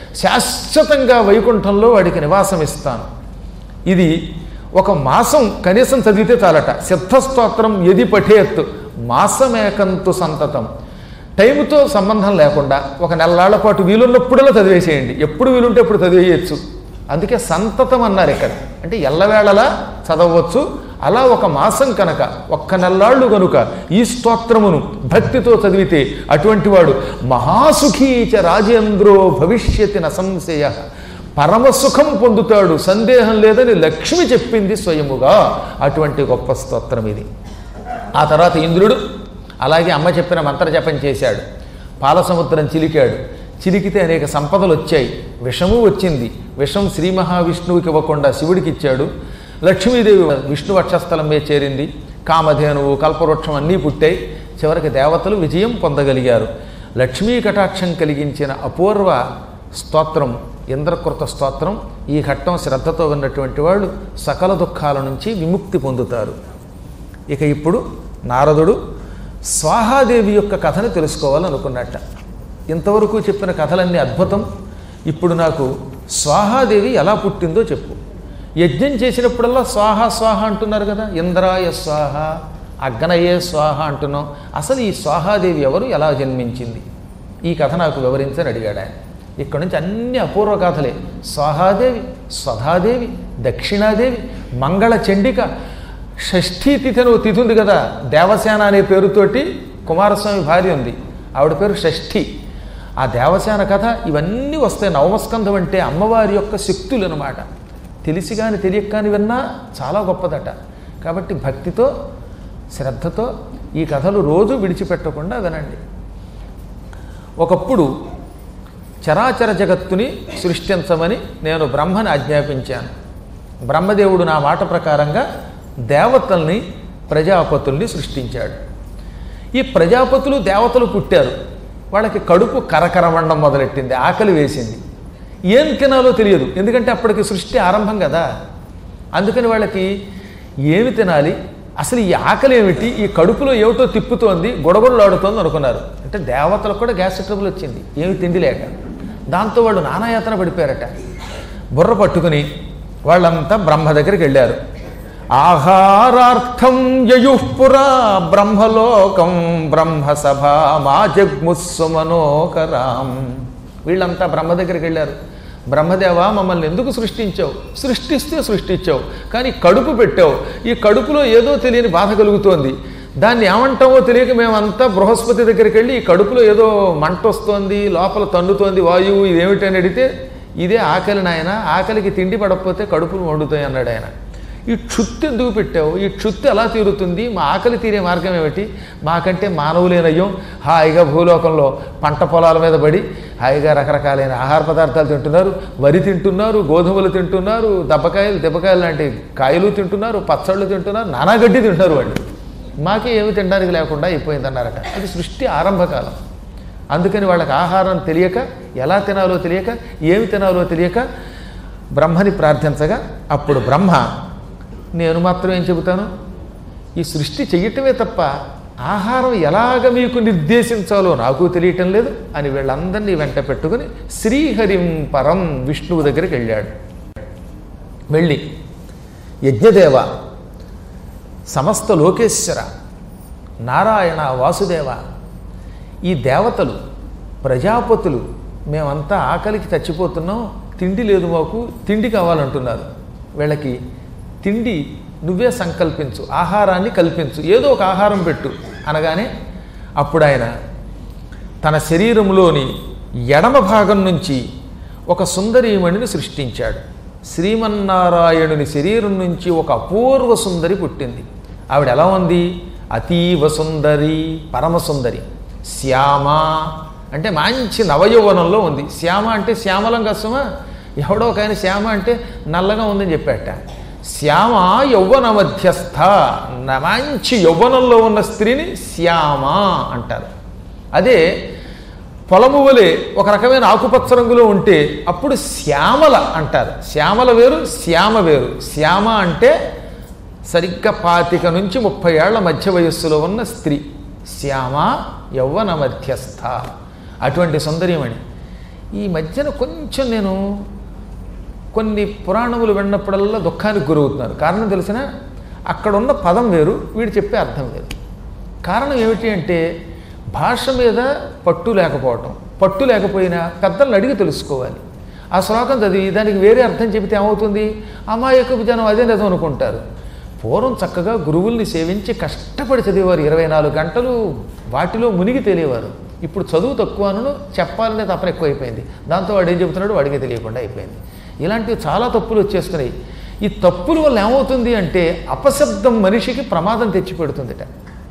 శాశ్వతంగా వైకుంఠంలో వాడికి నివాసం ఇస్తాను ఇది ఒక మాసం కనీసం చదివితే చాలట సిద్ధస్తోత్రం ఎది పఠేత్ మాసమేకంతు సంతతం టైంతో సంబంధం లేకుండా ఒక నెలలాళ్ల పాటు వీలున్నప్పుడల్లా చదివేసేయండి ఎప్పుడు వీలుంటే ఎప్పుడు చదివేయచ్చు అందుకే సంతతం అన్నారు ఇక్కడ అంటే ఎల్లవేళలా చదవచ్చు అలా ఒక మాసం కనుక ఒక్క నెల్లాళ్ళు కనుక ఈ స్తోత్రమును భక్తితో చదివితే అటువంటి వాడు మహాసుఖీచ రాజేంద్రో భవిష్యతి నసంశయ పరమసుఖం పొందుతాడు సందేహం లేదని లక్ష్మి చెప్పింది స్వయముగా అటువంటి గొప్ప స్తోత్రం ఇది ఆ తర్వాత ఇంద్రుడు అలాగే అమ్మ చెప్పిన మంత్ర జపం చేశాడు పాలసముద్రం చిలికాడు చిలికితే అనేక సంపదలు వచ్చాయి విషము వచ్చింది విషం శ్రీ మహావిష్ణువుకి ఇవ్వకుండా శివుడికి ఇచ్చాడు లక్ష్మీదేవి విష్ణు వక్షస్థలం మీద చేరింది కామధేనువు కల్పవృక్షం అన్నీ పుట్టాయి చివరికి దేవతలు విజయం పొందగలిగారు లక్ష్మీ కటాక్షం కలిగించిన అపూర్వ స్తోత్రం ఇంద్రకృత స్తోత్రం ఈ ఘట్టం శ్రద్ధతో విన్నటువంటి వాళ్ళు సకల దుఃఖాల నుంచి విముక్తి పొందుతారు ఇక ఇప్పుడు నారదుడు స్వాహాదేవి యొక్క కథను తెలుసుకోవాలనుకున్నట్ట ఇంతవరకు చెప్పిన కథలన్నీ అద్భుతం ఇప్పుడు నాకు స్వాహాదేవి ఎలా పుట్టిందో చెప్పు యజ్ఞం చేసినప్పుడల్లా స్వాహ స్వాహ అంటున్నారు కదా ఇంద్రాయ స్వాహ అగ్నయే స్వాహ అంటున్నాం అసలు ఈ స్వాహాదేవి ఎవరు ఎలా జన్మించింది ఈ కథ నాకు వివరించని అడిగాడు ఆయన ఇక్కడ నుంచి అన్ని అపూర్వ కథలే స్వాహాదేవి స్వధాదేవి దక్షిణాదేవి మంగళ చండిక షష్ఠీ తిథి అని ఓ తిథి ఉంది కదా దేవసేన అనే పేరుతోటి కుమారస్వామి భార్య ఉంది ఆవిడ పేరు షష్ఠి ఆ దేవసేన కథ ఇవన్నీ వస్తాయి నవమస్కంధం అంటే అమ్మవారి యొక్క శక్తులు అనమాట తెలిసి కానీ తెలియక కానీ విన్నా చాలా గొప్పదట కాబట్టి భక్తితో శ్రద్ధతో ఈ కథలు రోజు విడిచిపెట్టకుండా వినండి ఒకప్పుడు చరాచర జగత్తుని సృష్టించమని నేను బ్రహ్మని ఆజ్ఞాపించాను బ్రహ్మదేవుడు నా మాట ప్రకారంగా దేవతల్ని ప్రజాపతుల్ని సృష్టించాడు ఈ ప్రజాపతులు దేవతలు పుట్టారు వాళ్ళకి కడుపు కరకరమండం మొదలెట్టింది ఆకలి వేసింది ఏం తినాలో తెలియదు ఎందుకంటే అప్పటికి సృష్టి ఆరంభం కదా అందుకని వాళ్ళకి ఏమి తినాలి అసలు ఈ ఆకలి ఏమిటి ఈ కడుపులో ఏమిటో తిప్పుతోంది గొడగొడలాడుతోంది అనుకున్నారు అంటే దేవతలకు కూడా గ్యాస్ ట్రబుల్ వచ్చింది ఏమి తిండి లేక దాంతో వాళ్ళు నానాయాతన పడిపోయారట బుర్ర పట్టుకుని వాళ్ళంతా బ్రహ్మ దగ్గరికి వెళ్ళారు ఆహారార్థం యయుఃపురా బ్రహ్మలోకం బ్రహ్మసభ మా జగ్ముస్సుమనోకరాం వీళ్ళంతా బ్రహ్మ దగ్గరికి వెళ్ళారు బ్రహ్మదేవ మమ్మల్ని ఎందుకు సృష్టించావు సృష్టిస్తే సృష్టించావు కానీ కడుపు పెట్టావు ఈ కడుపులో ఏదో తెలియని బాధ కలుగుతోంది దాన్ని ఏమంటామో తెలియక మేమంతా బృహస్పతి దగ్గరికి వెళ్ళి ఈ కడుపులో ఏదో మంట వస్తోంది లోపల తన్నుతోంది వాయువు ఇదేమిటని అడిగితే ఇదే ఆకలి నాయన ఆకలికి తిండి పడకపోతే కడుపులు వండుతాయి అన్నాడు ఆయన ఈ క్షుత్తు ఎందుకు పెట్టావు ఈ క్షుత్తు ఎలా తీరుతుంది మా ఆకలి తీరే మార్గం ఏమిటి మాకంటే మానవులేనయ్యం హాయిగా భూలోకంలో పంట పొలాల మీద పడి హాయిగా రకరకాలైన ఆహార పదార్థాలు తింటున్నారు వరి తింటున్నారు గోధుమలు తింటున్నారు దెబ్బకాయలు దెబ్బకాయలు లాంటి కాయలు తింటున్నారు పచ్చళ్ళు తింటున్నారు నానా గడ్డి తింటున్నారు వాళ్ళు మాకే ఏమి తినడానికి లేకుండా అయిపోయిందన్నారట అది సృష్టి ఆరంభకాలం అందుకని వాళ్ళకి ఆహారం తెలియక ఎలా తినాలో తెలియక ఏమి తినాలో తెలియక బ్రహ్మని ప్రార్థించగా అప్పుడు బ్రహ్మ నేను మాత్రం ఏం చెబుతాను ఈ సృష్టి చెయ్యటమే తప్ప ఆహారం ఎలాగ మీకు నిర్దేశించాలో నాకు తెలియటం లేదు అని వీళ్ళందరినీ వెంట పెట్టుకుని శ్రీహరిం పరం విష్ణువు దగ్గరికి వెళ్ళాడు వెళ్ళి యజ్ఞదేవ సమస్త లోకేశ్వర నారాయణ వాసుదేవ ఈ దేవతలు ప్రజాపతులు మేమంతా ఆకలికి చచ్చిపోతున్నాం తిండి లేదు మాకు తిండి కావాలంటున్నారు వీళ్ళకి తిండి నువ్వే సంకల్పించు ఆహారాన్ని కల్పించు ఏదో ఒక ఆహారం పెట్టు అనగానే అప్పుడు ఆయన తన శరీరంలోని ఎడమ భాగం నుంచి ఒక సుందరీమణిని సృష్టించాడు శ్రీమన్నారాయణుని శరీరం నుంచి ఒక అపూర్వ సుందరి పుట్టింది ఆవిడ ఎలా ఉంది అతీవ సుందరి పరమ సుందరి శ్యామ అంటే మంచి నవయౌవనంలో ఉంది శ్యామ అంటే శ్యామలం కష్టమా ఎవడో ఒక ఆయన శ్యామ అంటే నల్లగా ఉందని చెప్పాట శ్యామ యౌవన మధ్యస్థ న- మంచి యౌవనంలో ఉన్న స్త్రీని శ్యామ అంటారు అదే పొలము వలె ఒక రకమైన ఆకుపచ్చ రంగులో ఉంటే అప్పుడు శ్యామల అంటారు శ్యామల వేరు శ్యామ వేరు శ్యామ అంటే సరిగ్గా పాతిక నుంచి ముప్పై ఏళ్ల మధ్య వయస్సులో ఉన్న స్త్రీ శ్యామ యౌవన మధ్యస్థ అటువంటి సుందరియమణి ఈ మధ్యన కొంచెం నేను కొన్ని పురాణములు విన్నప్పుడల్లా దుఃఖానికి గురవుతున్నారు కారణం తెలిసిన అక్కడ ఉన్న పదం వేరు వీడు చెప్పే అర్థం వేరు కారణం ఏమిటి అంటే భాష మీద పట్టు లేకపోవటం పట్టు లేకపోయినా పెద్దలను అడిగి తెలుసుకోవాలి ఆ శ్లోకం చదివి దానికి వేరే అర్థం చెబితే ఏమవుతుంది అమాయకపు జనం అదే నిజం అనుకుంటారు పూర్వం చక్కగా గురువుల్ని సేవించి కష్టపడి చదివేవారు ఇరవై నాలుగు గంటలు వాటిలో మునిగి తెలియవారు ఇప్పుడు చదువు తక్కువను చెప్పాలనే తపన ఎక్కువైపోయింది దాంతో వాడు ఏం చెబుతున్నాడు వాడికి తెలియకుండా అయిపోయింది ఇలాంటివి చాలా తప్పులు వచ్చేస్తున్నాయి ఈ తప్పుల వల్ల ఏమవుతుంది అంటే అపశబ్దం మనిషికి ప్రమాదం తెచ్చిపెడుతుందిట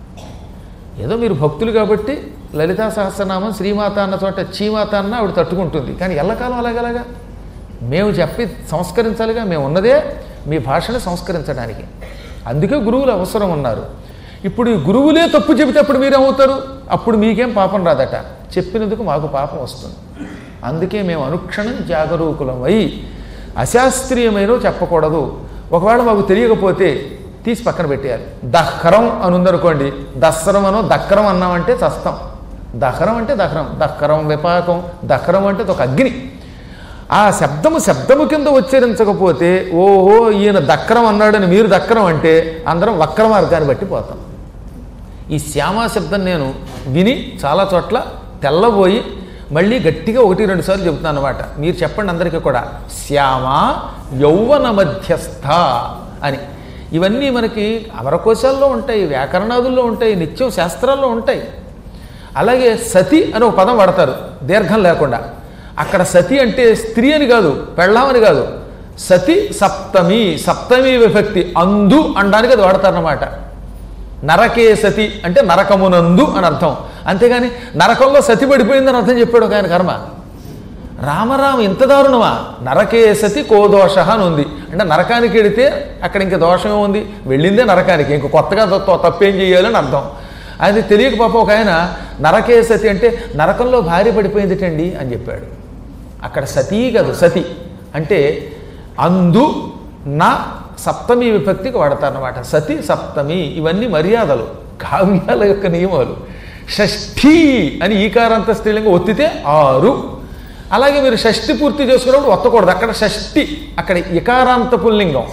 ఏదో మీరు భక్తులు కాబట్టి లలితా సహస్రనామం శ్రీమాత అన్న చోట చీమాత అన్న ఆవిడ తట్టుకుంటుంది కానీ ఎల్లకాలం అలాగలాగా మేము చెప్పి సంస్కరించాలిగా మేము ఉన్నదే మీ భాషను సంస్కరించడానికి అందుకే గురువులు అవసరం ఉన్నారు ఇప్పుడు ఈ గురువులే తప్పు చెబితే అప్పుడు మీరేమవుతారు అప్పుడు మీకేం పాపం రాదట చెప్పినందుకు మాకు పాపం వస్తుంది అందుకే మేము అనుక్షణం జాగరూకులం అయి అశాస్త్రీయమైనవి చెప్పకూడదు ఒకవేళ మాకు తెలియకపోతే తీసి పక్కన పెట్టేయాలి దహ్కరం అని ఉందనుకోండి దస్సరం అనో దక్కరం అన్నామంటే చస్తాం దహరం అంటే దహరం దక్కరం విపాకం దహరం అంటే ఒక అగ్ని ఆ శబ్దము శబ్దము కింద ఉచ్చరించకపోతే ఓహో ఈయన దక్కరం అన్నాడని మీరు దక్కరం అంటే అందరం వక్ర మార్గాన్ని బట్టి పోతాం ఈ శ్యామ శబ్దం నేను విని చాలా చోట్ల తెల్లబోయి మళ్ళీ గట్టిగా ఒకటి రెండు సార్లు చెబుతాను అనమాట మీరు చెప్పండి అందరికీ కూడా శ్యామ యౌవన మధ్యస్థ అని ఇవన్నీ మనకి అమరకోశాల్లో ఉంటాయి వ్యాకరణాదుల్లో ఉంటాయి నిత్యం శాస్త్రాల్లో ఉంటాయి అలాగే సతి అని ఒక పదం వాడతారు దీర్ఘం లేకుండా అక్కడ సతి అంటే స్త్రీ అని కాదు పెళ్ళామని కాదు సతి సప్తమి సప్తమి విభక్తి అందు అనడానికి అది వాడతారన్నమాట నరకే సతి అంటే నరకమునందు అని అర్థం అంతేగాని నరకంలో సతి పడిపోయిందని అర్థం చెప్పాడు ఒక ఆయన కర్మ రామరామ ఇంత దారుణమా నరకే సతి కో దోష అని ఉంది అంటే నరకానికి వెళితే అక్కడ ఇంక దోషం ఉంది వెళ్ళిందే నరకానికి ఇంక కొత్తగా త- తప్పేం చేయాలని అర్థం అది తెలియక పాప ఒక ఆయన నరకే సతి అంటే నరకంలో భార్య పడిపోయిందిటండి అని చెప్పాడు అక్కడ సతీ కాదు సతి అంటే అందు నా సప్తమి విభక్తికి వాడతారన్నమాట సతి సప్తమి ఇవన్నీ మర్యాదలు కావ్యాల యొక్క నియమాలు షష్ఠీ అని ఈకారాంత స్త్రీలింగం ఒత్తితే ఆరు అలాగే మీరు షష్ఠి పూర్తి చేసుకున్నప్పుడు ఒత్తకూడదు అక్కడ షష్ఠి అక్కడ ఇకారాంత పుల్లింగం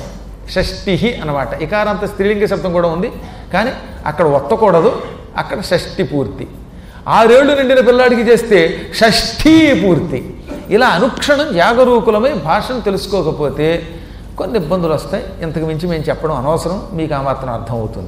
షష్ఠి అనమాట ఇకారాంత స్త్రీలింగ శబ్దం కూడా ఉంది కానీ అక్కడ ఒత్తకూడదు అక్కడ షష్ఠి పూర్తి ఆరేళ్లు నిండిన పిల్లాడికి చేస్తే షష్ఠీ పూర్తి ఇలా అనుక్షణం జాగరూకులమై భాషను తెలుసుకోకపోతే కొన్ని ఇబ్బందులు వస్తాయి ఇంతకు మించి మేము చెప్పడం అనవసరం మీకు ఆ మాత్రం అర్థమవుతుంది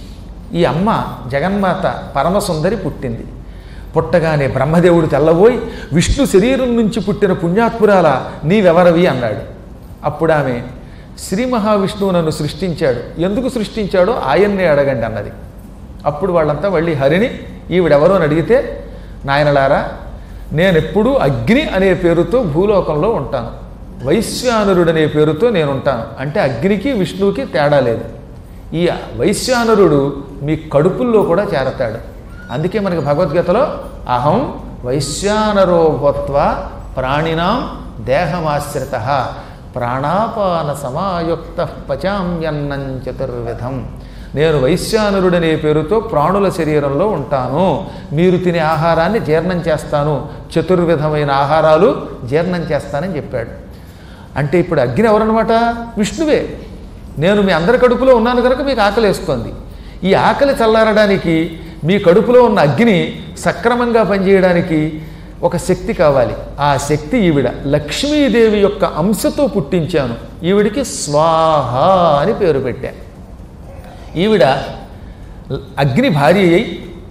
ఈ అమ్మ జగన్మాత పరమసుందరి పుట్టింది పుట్టగానే బ్రహ్మదేవుడు తెల్లబోయి విష్ణు శరీరం నుంచి పుట్టిన పుణ్యాత్మురాల నీవెవరవి అన్నాడు అప్పుడు ఆమె శ్రీ మహావిష్ణువు నన్ను సృష్టించాడు ఎందుకు సృష్టించాడో ఆయన్నే అడగండి అన్నది అప్పుడు వాళ్ళంతా మళ్ళీ హరిని ఈవిడెవరో అని అడిగితే నాయనలారా నేనెప్పుడూ అగ్ని అనే పేరుతో భూలోకంలో ఉంటాను వైశ్వానరుడు అనే పేరుతో నేను ఉంటాను అంటే అగ్నికి విష్ణువుకి తేడా లేదు ఈ వైశ్వానరుడు మీ కడుపుల్లో కూడా చేరతాడు అందుకే మనకి భగవద్గీతలో అహం వైశ్వానరో భూత్వ ప్రాణినాం దేహమాశ్రిత ప్రాణాపాన సమాయుక్త పచామ్యన్నం చతుర్విధం నేను వైశ్యానురుడనే పేరుతో ప్రాణుల శరీరంలో ఉంటాను మీరు తినే ఆహారాన్ని జీర్ణం చేస్తాను చతుర్విధమైన ఆహారాలు జీర్ణం చేస్తానని చెప్పాడు అంటే ఇప్పుడు అగ్ని ఎవరన్నమాట విష్ణువే నేను మీ అందరి కడుపులో ఉన్నాను కనుక మీకు ఆకలి వేస్తోంది ఈ ఆకలి చల్లారడానికి మీ కడుపులో ఉన్న అగ్ని సక్రమంగా పనిచేయడానికి ఒక శక్తి కావాలి ఆ శక్తి ఈవిడ లక్ష్మీదేవి యొక్క అంశతో పుట్టించాను ఈవిడికి స్వాహ అని పేరు పెట్టా ఈవిడ అగ్ని భార్య అయి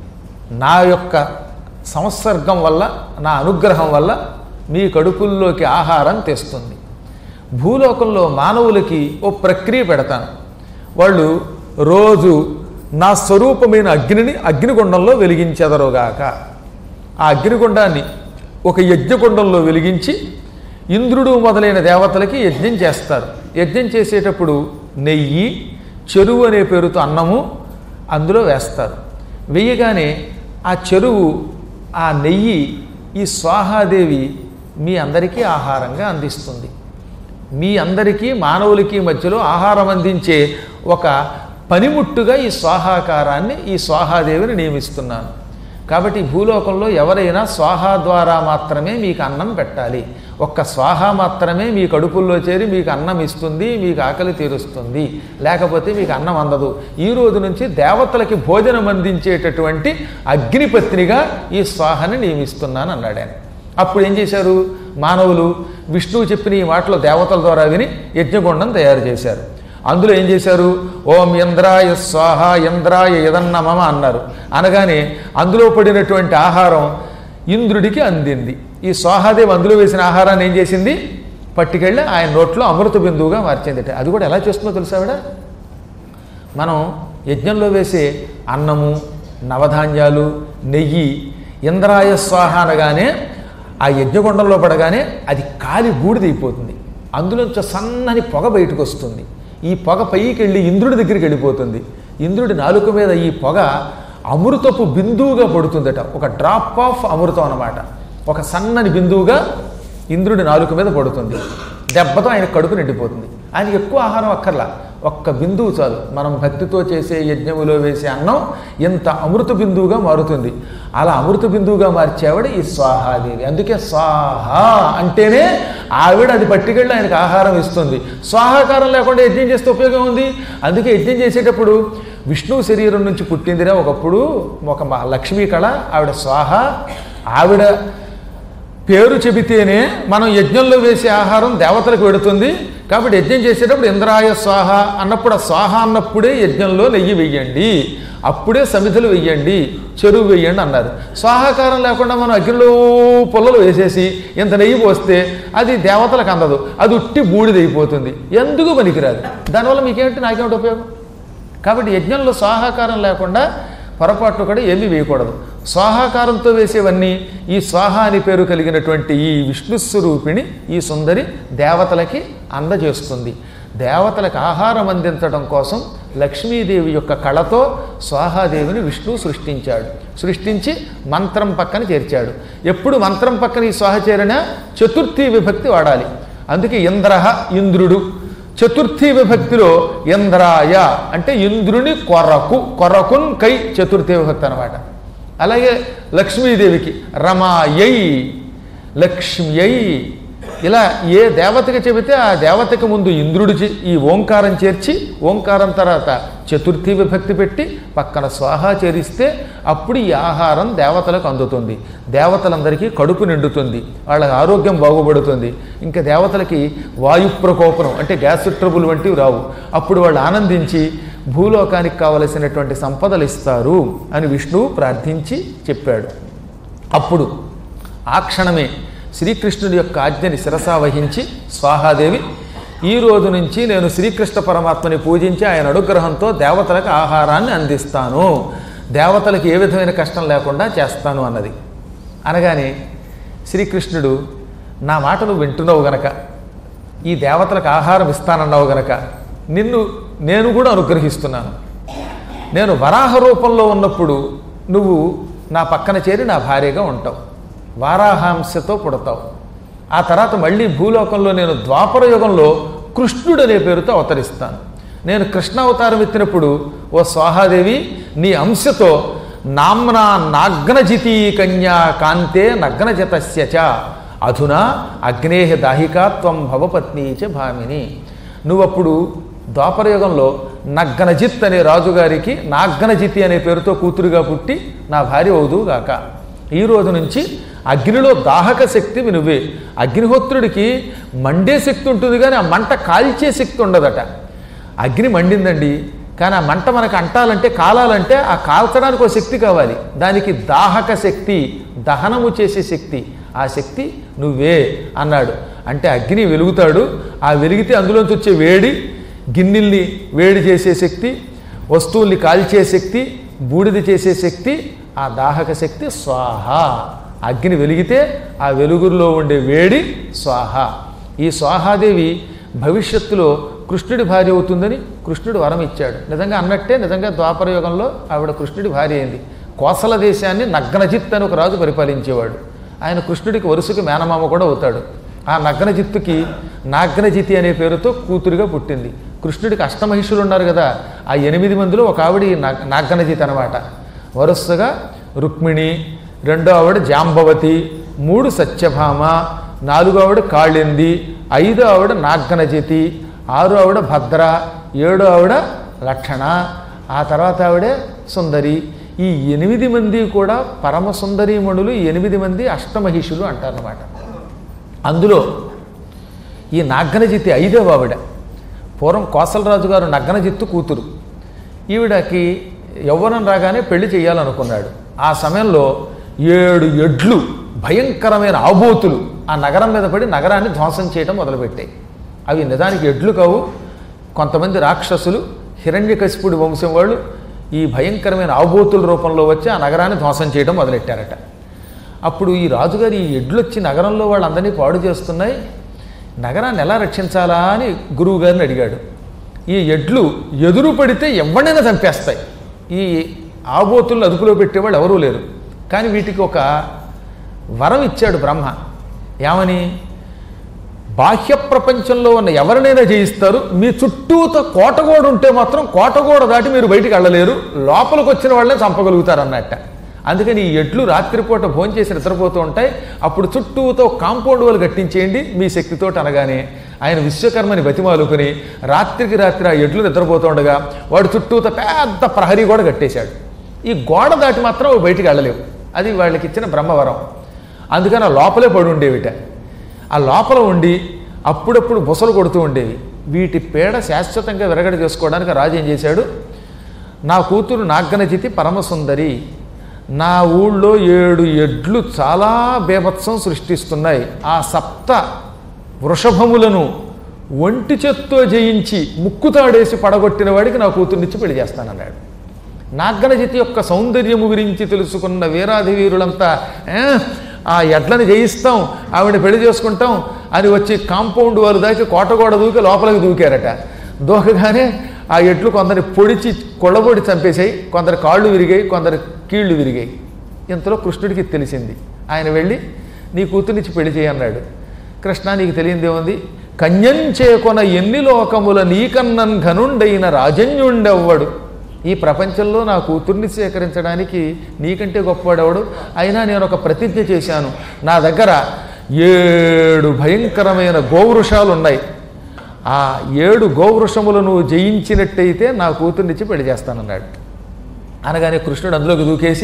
నా యొక్క సంసర్గం వల్ల నా అనుగ్రహం వల్ల మీ కడుపుల్లోకి ఆహారం తెస్తుంది భూలోకంలో మానవులకి ఓ ప్రక్రియ పెడతాను వాళ్ళు రోజు నా స్వరూపమైన అగ్నిని అగ్నిగుండంలో వెలిగించెదరుగాక ఆ అగ్నిగుండాన్ని ఒక యజ్ఞగుండంలో వెలిగించి ఇంద్రుడు మొదలైన దేవతలకి యజ్ఞం చేస్తారు యజ్ఞం చేసేటప్పుడు నెయ్యి చెరువు అనే పేరుతో అన్నము అందులో వేస్తారు వెయ్యగానే ఆ చెరువు ఆ నెయ్యి ఈ స్వాహాదేవి మీ అందరికీ ఆహారంగా అందిస్తుంది మీ అందరికీ మానవులకి మధ్యలో ఆహారం అందించే ఒక పనిముట్టుగా ఈ స్వాహాకారాన్ని ఈ స్వాహాదేవిని నియమిస్తున్నాను కాబట్టి ఈ భూలోకంలో ఎవరైనా స్వాహా ద్వారా మాత్రమే మీకు అన్నం పెట్టాలి ఒక్క స్వాహ మాత్రమే మీ కడుపుల్లో చేరి మీకు అన్నం ఇస్తుంది మీకు ఆకలి తీరుస్తుంది లేకపోతే మీకు అన్నం అందదు ఈ రోజు నుంచి దేవతలకి భోజనం అందించేటటువంటి అగ్నిపత్నిగా ఈ స్వాహని నియమిస్తున్నాను అన్నాడు ఆయన అప్పుడు ఏం చేశారు మానవులు విష్ణువు చెప్పిన ఈ మాటలు దేవతల ద్వారా విని యజ్ఞగుండం తయారు చేశారు అందులో ఏం చేశారు ఓం ఇంద్రాయ స్వాహ ఇంద్రాయ యదన్న మమ అన్నారు అనగానే అందులో పడినటువంటి ఆహారం ఇంద్రుడికి అందింది ఈ స్వాహాదేవి అందులో వేసిన ఆహారాన్ని ఏం చేసింది పట్టుకెళ్ళి ఆయన నోట్లో అమృత బిందువుగా మార్చింది అది కూడా ఎలా చేస్తుందో తెలుసా ఆవిడ మనం యజ్ఞంలో వేసే అన్నము నవధాన్యాలు నెయ్యి ఇంద్రాయ స్వాహ అనగానే ఆ యజ్ఞగుండంలో పడగానే అది కాలి బూడిదైపోతుంది అందులోంచి సన్నని పొగ బయటకు వస్తుంది ఈ పొగ పైకి వెళ్ళి ఇంద్రుడి దగ్గరికి వెళ్ళిపోతుంది ఇంద్రుడి నాలుక మీద ఈ పొగ అమృతపు బిందువుగా పడుతుందట ఒక డ్రాప్ ఆఫ్ అమృతం అన్నమాట ఒక సన్నని బిందువుగా ఇంద్రుడి నాలుక మీద పడుతుంది దెబ్బతో ఆయన కడుపు నిండిపోతుంది ఆయనకి ఎక్కువ ఆహారం అక్కర్లా ఒక్క బిందువు చాలు మనం భక్తితో చేసే యజ్ఞములో వేసే అన్నం ఇంత అమృత బిందువుగా మారుతుంది అలా అమృత బిందువుగా మార్చేవాడు ఈ స్వాహాదేవి అందుకే స్వాహ అంటేనే ఆవిడ అది పట్టుకెళ్ళి ఆయనకు ఆహారం ఇస్తుంది స్వాహాకారం లేకుండా యజ్ఞం చేస్తే ఉపయోగం ఉంది అందుకే యజ్ఞం చేసేటప్పుడు విష్ణువు శరీరం నుంచి పుట్టిందిరా ఒకప్పుడు ఒక మ- లక్ష్మీ కళ ఆవిడ స్వాహ ఆవిడ పేరు చెబితేనే మనం యజ్ఞంలో వేసే ఆహారం దేవతలకు పెడుతుంది కాబట్టి యజ్ఞం చేసేటప్పుడు ఇంద్రాయ స్వాహ అన్నప్పుడు ఆ స్వాహ అన్నప్పుడే యజ్ఞంలో నెయ్యి వెయ్యండి అప్పుడే సమిధులు వెయ్యండి చెరువు వెయ్యండి అన్నారు స్వాహాకారం లేకుండా మనం అగ్నిలో పుల్లలు వేసేసి ఇంత నెయ్యి పోస్తే అది దేవతలకు అందదు అది ఉట్టి బూడిదైపోతుంది ఎందుకు పనికిరాదు దానివల్ల మీకేమిటి నాకేమిటి ఉపయోగం కాబట్టి యజ్ఞంలో స్వాహాకారం లేకుండా పొరపాట్లు కూడా ఏమీ వేయకూడదు స్వాహాకారంతో వేసేవన్నీ ఈ స్వాహ అని పేరు కలిగినటువంటి ఈ విష్ణు స్వరూపిణి ఈ సుందరి దేవతలకి అందజేస్తుంది దేవతలకు ఆహారం అందించడం కోసం లక్ష్మీదేవి యొక్క కళతో స్వాహాదేవిని విష్ణువు సృష్టించాడు సృష్టించి మంత్రం పక్కన చేర్చాడు ఎప్పుడు మంత్రం పక్కన ఈ స్వాహ చేరినా చతుర్థి విభక్తి వాడాలి అందుకే ఇంద్ర ఇంద్రుడు చతుర్థి విభక్తిలో ఇంద్రాయ అంటే ఇంద్రుని కొరకు కొరకున్ కై చతుర్థి విభక్తి అనమాట అలాగే లక్ష్మీదేవికి రమాయై లక్ష్మ్యై ఇలా ఏ దేవతకి చెబితే ఆ దేవతకి ముందు ఇంద్రుడు చే- ఈ ఓంకారం చేర్చి ఓంకారం తర్వాత చతుర్థి విభక్తి పెట్టి పక్కన స్వాహ చేరిస్తే అప్పుడు ఈ ఆహారం దేవతలకు అందుతుంది దేవతలందరికీ కడుపు నిండుతుంది వాళ్ళ ఆరోగ్యం బాగుపడుతుంది ఇంకా దేవతలకి వాయు ప్రకోపనం అంటే గ్యాస్ ట్రబుల్ వంటివి రావు అప్పుడు వాళ్ళు ఆనందించి భూలోకానికి కావలసినటువంటి సంపదలు ఇస్తారు అని విష్ణువు ప్రార్థించి చెప్పాడు అప్పుడు ఆ క్షణమే శ్రీకృష్ణుడి యొక్క ఆజ్ఞని శిరసా వహించి స్వాహాదేవి ఈ రోజు నుంచి నేను శ్రీకృష్ణ పరమాత్మని పూజించి ఆయన అనుగ్రహంతో దేవతలకు ఆహారాన్ని అందిస్తాను దేవతలకు ఏ విధమైన కష్టం లేకుండా చేస్తాను అన్నది అనగానే శ్రీకృష్ణుడు నా మాట నువ్వు వింటున్నావు గనక ఈ దేవతలకు ఆహారం ఇస్తానన్నావు గనక నిన్ను నేను కూడా అనుగ్రహిస్తున్నాను నేను వరాహ రూపంలో ఉన్నప్పుడు నువ్వు నా పక్కన చేరి నా భార్యగా ఉంటావు వారాహాంశతో పుడతావు ఆ తర్వాత మళ్ళీ భూలోకంలో నేను ద్వాపర యుగంలో కృష్ణుడు అనే పేరుతో అవతరిస్తాను నేను కృష్ణ అవతారం ఎత్తినప్పుడు ఓ స్వాహాదేవి నీ అంశతో నామ్నా నాగ్నజితీ కన్యా కాంతే నగ్నజతస్య చ అధునా అగ్నేహ దాహికాత్వం భవపత్ని చ భామిని నువ్వప్పుడు ద్వాపరయుగంలో నగ్గనజిత్ అనే రాజుగారికి నాగ్గనజితి అనే పేరుతో కూతురుగా పుట్టి నా భార్య అవుదుగాక ఈ రోజు నుంచి అగ్నిలో దాహక శక్తి నువ్వే అగ్నిహోత్రుడికి మండే శక్తి ఉంటుంది కానీ ఆ మంట కాల్చే శక్తి ఉండదట అగ్ని మండిందండి కానీ ఆ మంట మనకు అంటాలంటే కాలాలంటే ఆ కాల్చడానికి ఒక శక్తి కావాలి దానికి దాహక శక్తి దహనము చేసే శక్తి ఆ శక్తి నువ్వే అన్నాడు అంటే అగ్ని వెలుగుతాడు ఆ వెలిగితే అందులోంచి వచ్చే వేడి గిన్నెల్ని వేడి చేసే శక్తి వస్తువుల్ని కాల్చే శక్తి బూడిద చేసే శక్తి ఆ దాహక శక్తి స్వాహ అగ్ని వెలిగితే ఆ వెలుగులో ఉండే వేడి స్వాహ ఈ స్వాహాదేవి భవిష్యత్తులో కృష్ణుడి భార్య అవుతుందని కృష్ణుడు వరం ఇచ్చాడు నిజంగా అన్నట్టే నిజంగా ద్వాపర యుగంలో ఆవిడ కృష్ణుడి భార్య అయింది కోసల దేశాన్ని నగ్నజిత్ అని ఒక రాజు పరిపాలించేవాడు ఆయన కృష్ణుడికి వరుసకి మేనమామ కూడా అవుతాడు ఆ నగ్నజిత్తుకి నాగ్నజితి అనే పేరుతో కూతురుగా పుట్టింది కృష్ణుడికి అష్టమహిషులు ఉన్నారు కదా ఆ ఎనిమిది మందిలో ఒక ఆవిడ ఈ నాగ్- నాగ్నజిత్ అనమాట వరుసగా రుక్మిణి రెండో ఆవిడ జాంబవతి మూడు సత్యభామ నాలుగో ఆవిడ కాళింది ఐదో ఆవిడ నాగ్గనజితి ఆరు ఆవిడ భద్ర ఏడో ఆవిడ లక్షణ ఆ తర్వాత ఆవిడే సుందరి ఈ ఎనిమిది మంది కూడా పరమ సుందరీమణులు ఈ ఎనిమిది మంది అష్టమహిషులు అంటారన్నమాట అందులో ఈ నాగ్గనజిత్తి ఐదవ ఆవిడ పూర్వం కోసలరాజు గారు నగ్గనజిత్తు కూతురు ఈవిడకి యవ్వనం రాగానే పెళ్లి చేయాలనుకున్నాడు ఆ సమయంలో ఏడు ఎడ్లు భయంకరమైన ఆబోతులు ఆ నగరం మీద పడి నగరాన్ని ధ్వంసం చేయడం మొదలుపెట్టాయి అవి నిజానికి ఎడ్లు కావు కొంతమంది రాక్షసులు హిరణ్యకశిపుడి వంశం వాళ్ళు ఈ భయంకరమైన ఆబోతుల రూపంలో వచ్చి ఆ నగరాన్ని ధ్వంసం చేయడం మొదలెట్టారట అప్పుడు ఈ రాజుగారు ఈ ఎడ్లు వచ్చి నగరంలో వాళ్ళందరినీ పాడు చేస్తున్నాయి నగరాన్ని ఎలా రక్షించాలా అని గురువు గారిని అడిగాడు ఈ ఎడ్లు ఎదురు పడితే ఎవరినైనా చంపేస్తాయి ఈ ఆబోతులను అదుపులో పెట్టేవాళ్ళు ఎవరూ లేరు కానీ వీటికి ఒక వరం ఇచ్చాడు బ్రహ్మ ఏమని బాహ్య ప్రపంచంలో ఉన్న ఎవరినైనా జయిస్తారు మీ చుట్టూత కోటగోడ ఉంటే మాత్రం కోటగోడ దాటి మీరు బయటికి వెళ్ళలేరు లోపలికి వచ్చిన వాళ్ళనే చంపగలుగుతారు అన్నట్ట అందుకని ఈ ఎడ్లు రాత్రిపూట భోంచేసి నిద్రపోతూ ఉంటాయి అప్పుడు చుట్టూతో కాంపౌండ్ వాళ్ళు కట్టించేయండి మీ శక్తితోటి అనగానే ఆయన విశ్వకర్మని బతిమాలుకుని రాత్రికి రాత్రి ఆ ఎడ్లు నిద్రపోతూ ఉండగా వాడు చుట్టూత పెద్ద ప్రహరీ కూడా కట్టేశాడు ఈ గోడ దాటి మాత్రం అవి బయటికి వెళ్ళలేవు అది వాళ్ళకి ఇచ్చిన బ్రహ్మవరం అందుకని ఆ లోపలే పడి ఉండేవిట ఆ లోపల ఉండి అప్పుడప్పుడు బుసలు కొడుతూ ఉండేవి వీటి పేడ శాశ్వతంగా విరగడ చేసుకోవడానికి రాజు ఏం చేశాడు నా కూతురు నాగ్గనజితి పరమసుందరి నా ఊళ్ళో ఏడు ఎడ్లు చాలా బేభత్సం సృష్టిస్తున్నాయి ఆ సప్త వృషభములను ఒంటి చేత్తో జయించి ముక్కుతాడేసి పడగొట్టిన వాడికి నా కూతుర్నిచ్చి పెళ్లి చేస్తానన్నాడు నాగ్గనజితి యొక్క సౌందర్యము గురించి తెలుసుకున్న వీరాధి వీరులంతా "ఏ, ఆ ఎడ్లను జయిస్తాం ఆవిడ పెళ్లి చేసుకుంటాం అని వచ్చి కాంపౌండ్ వాళ్ళు దాకి కోటగోడ దూకి లోపలికి దూకారట దూకగానే ఆ ఎడ్లు కొందరి పొడిచి కొళ్ళబొడి చంపేశాయి కొందరి కాళ్ళు విరిగాయి కొందరి కీళ్లు విరిగాయి ఇంతలో కృష్ణుడికి తెలిసింది ఆయన వెళ్ళి నీ కూతుర్నిచ్చి పెళ్లి చేయన్నాడు కృష్ణ నీకు తెలియందేముంది కన్యంచేకొన ఎన్ని లోకముల నీకన్నన్ ఘనుండైన రాజన్యుండెవ్వడు ఈ ప్రపంచంలో నా కూతుర్ని సేకరించడానికి నీకంటే గొప్పవాడెవడు అయినా నేను ఒక ప్రతిజ్ఞ చేశాను నా దగ్గర ఏడు భయంకరమైన గోవృషాలు ఉన్నాయి ఆ ఏడు గోవృషములను జయించినట్టయితే నా కూతుర్నిచ్చి పెళ్లి చేస్తానన్నాడు అనగానే కృష్ణుడు అందులోకి దూకేసి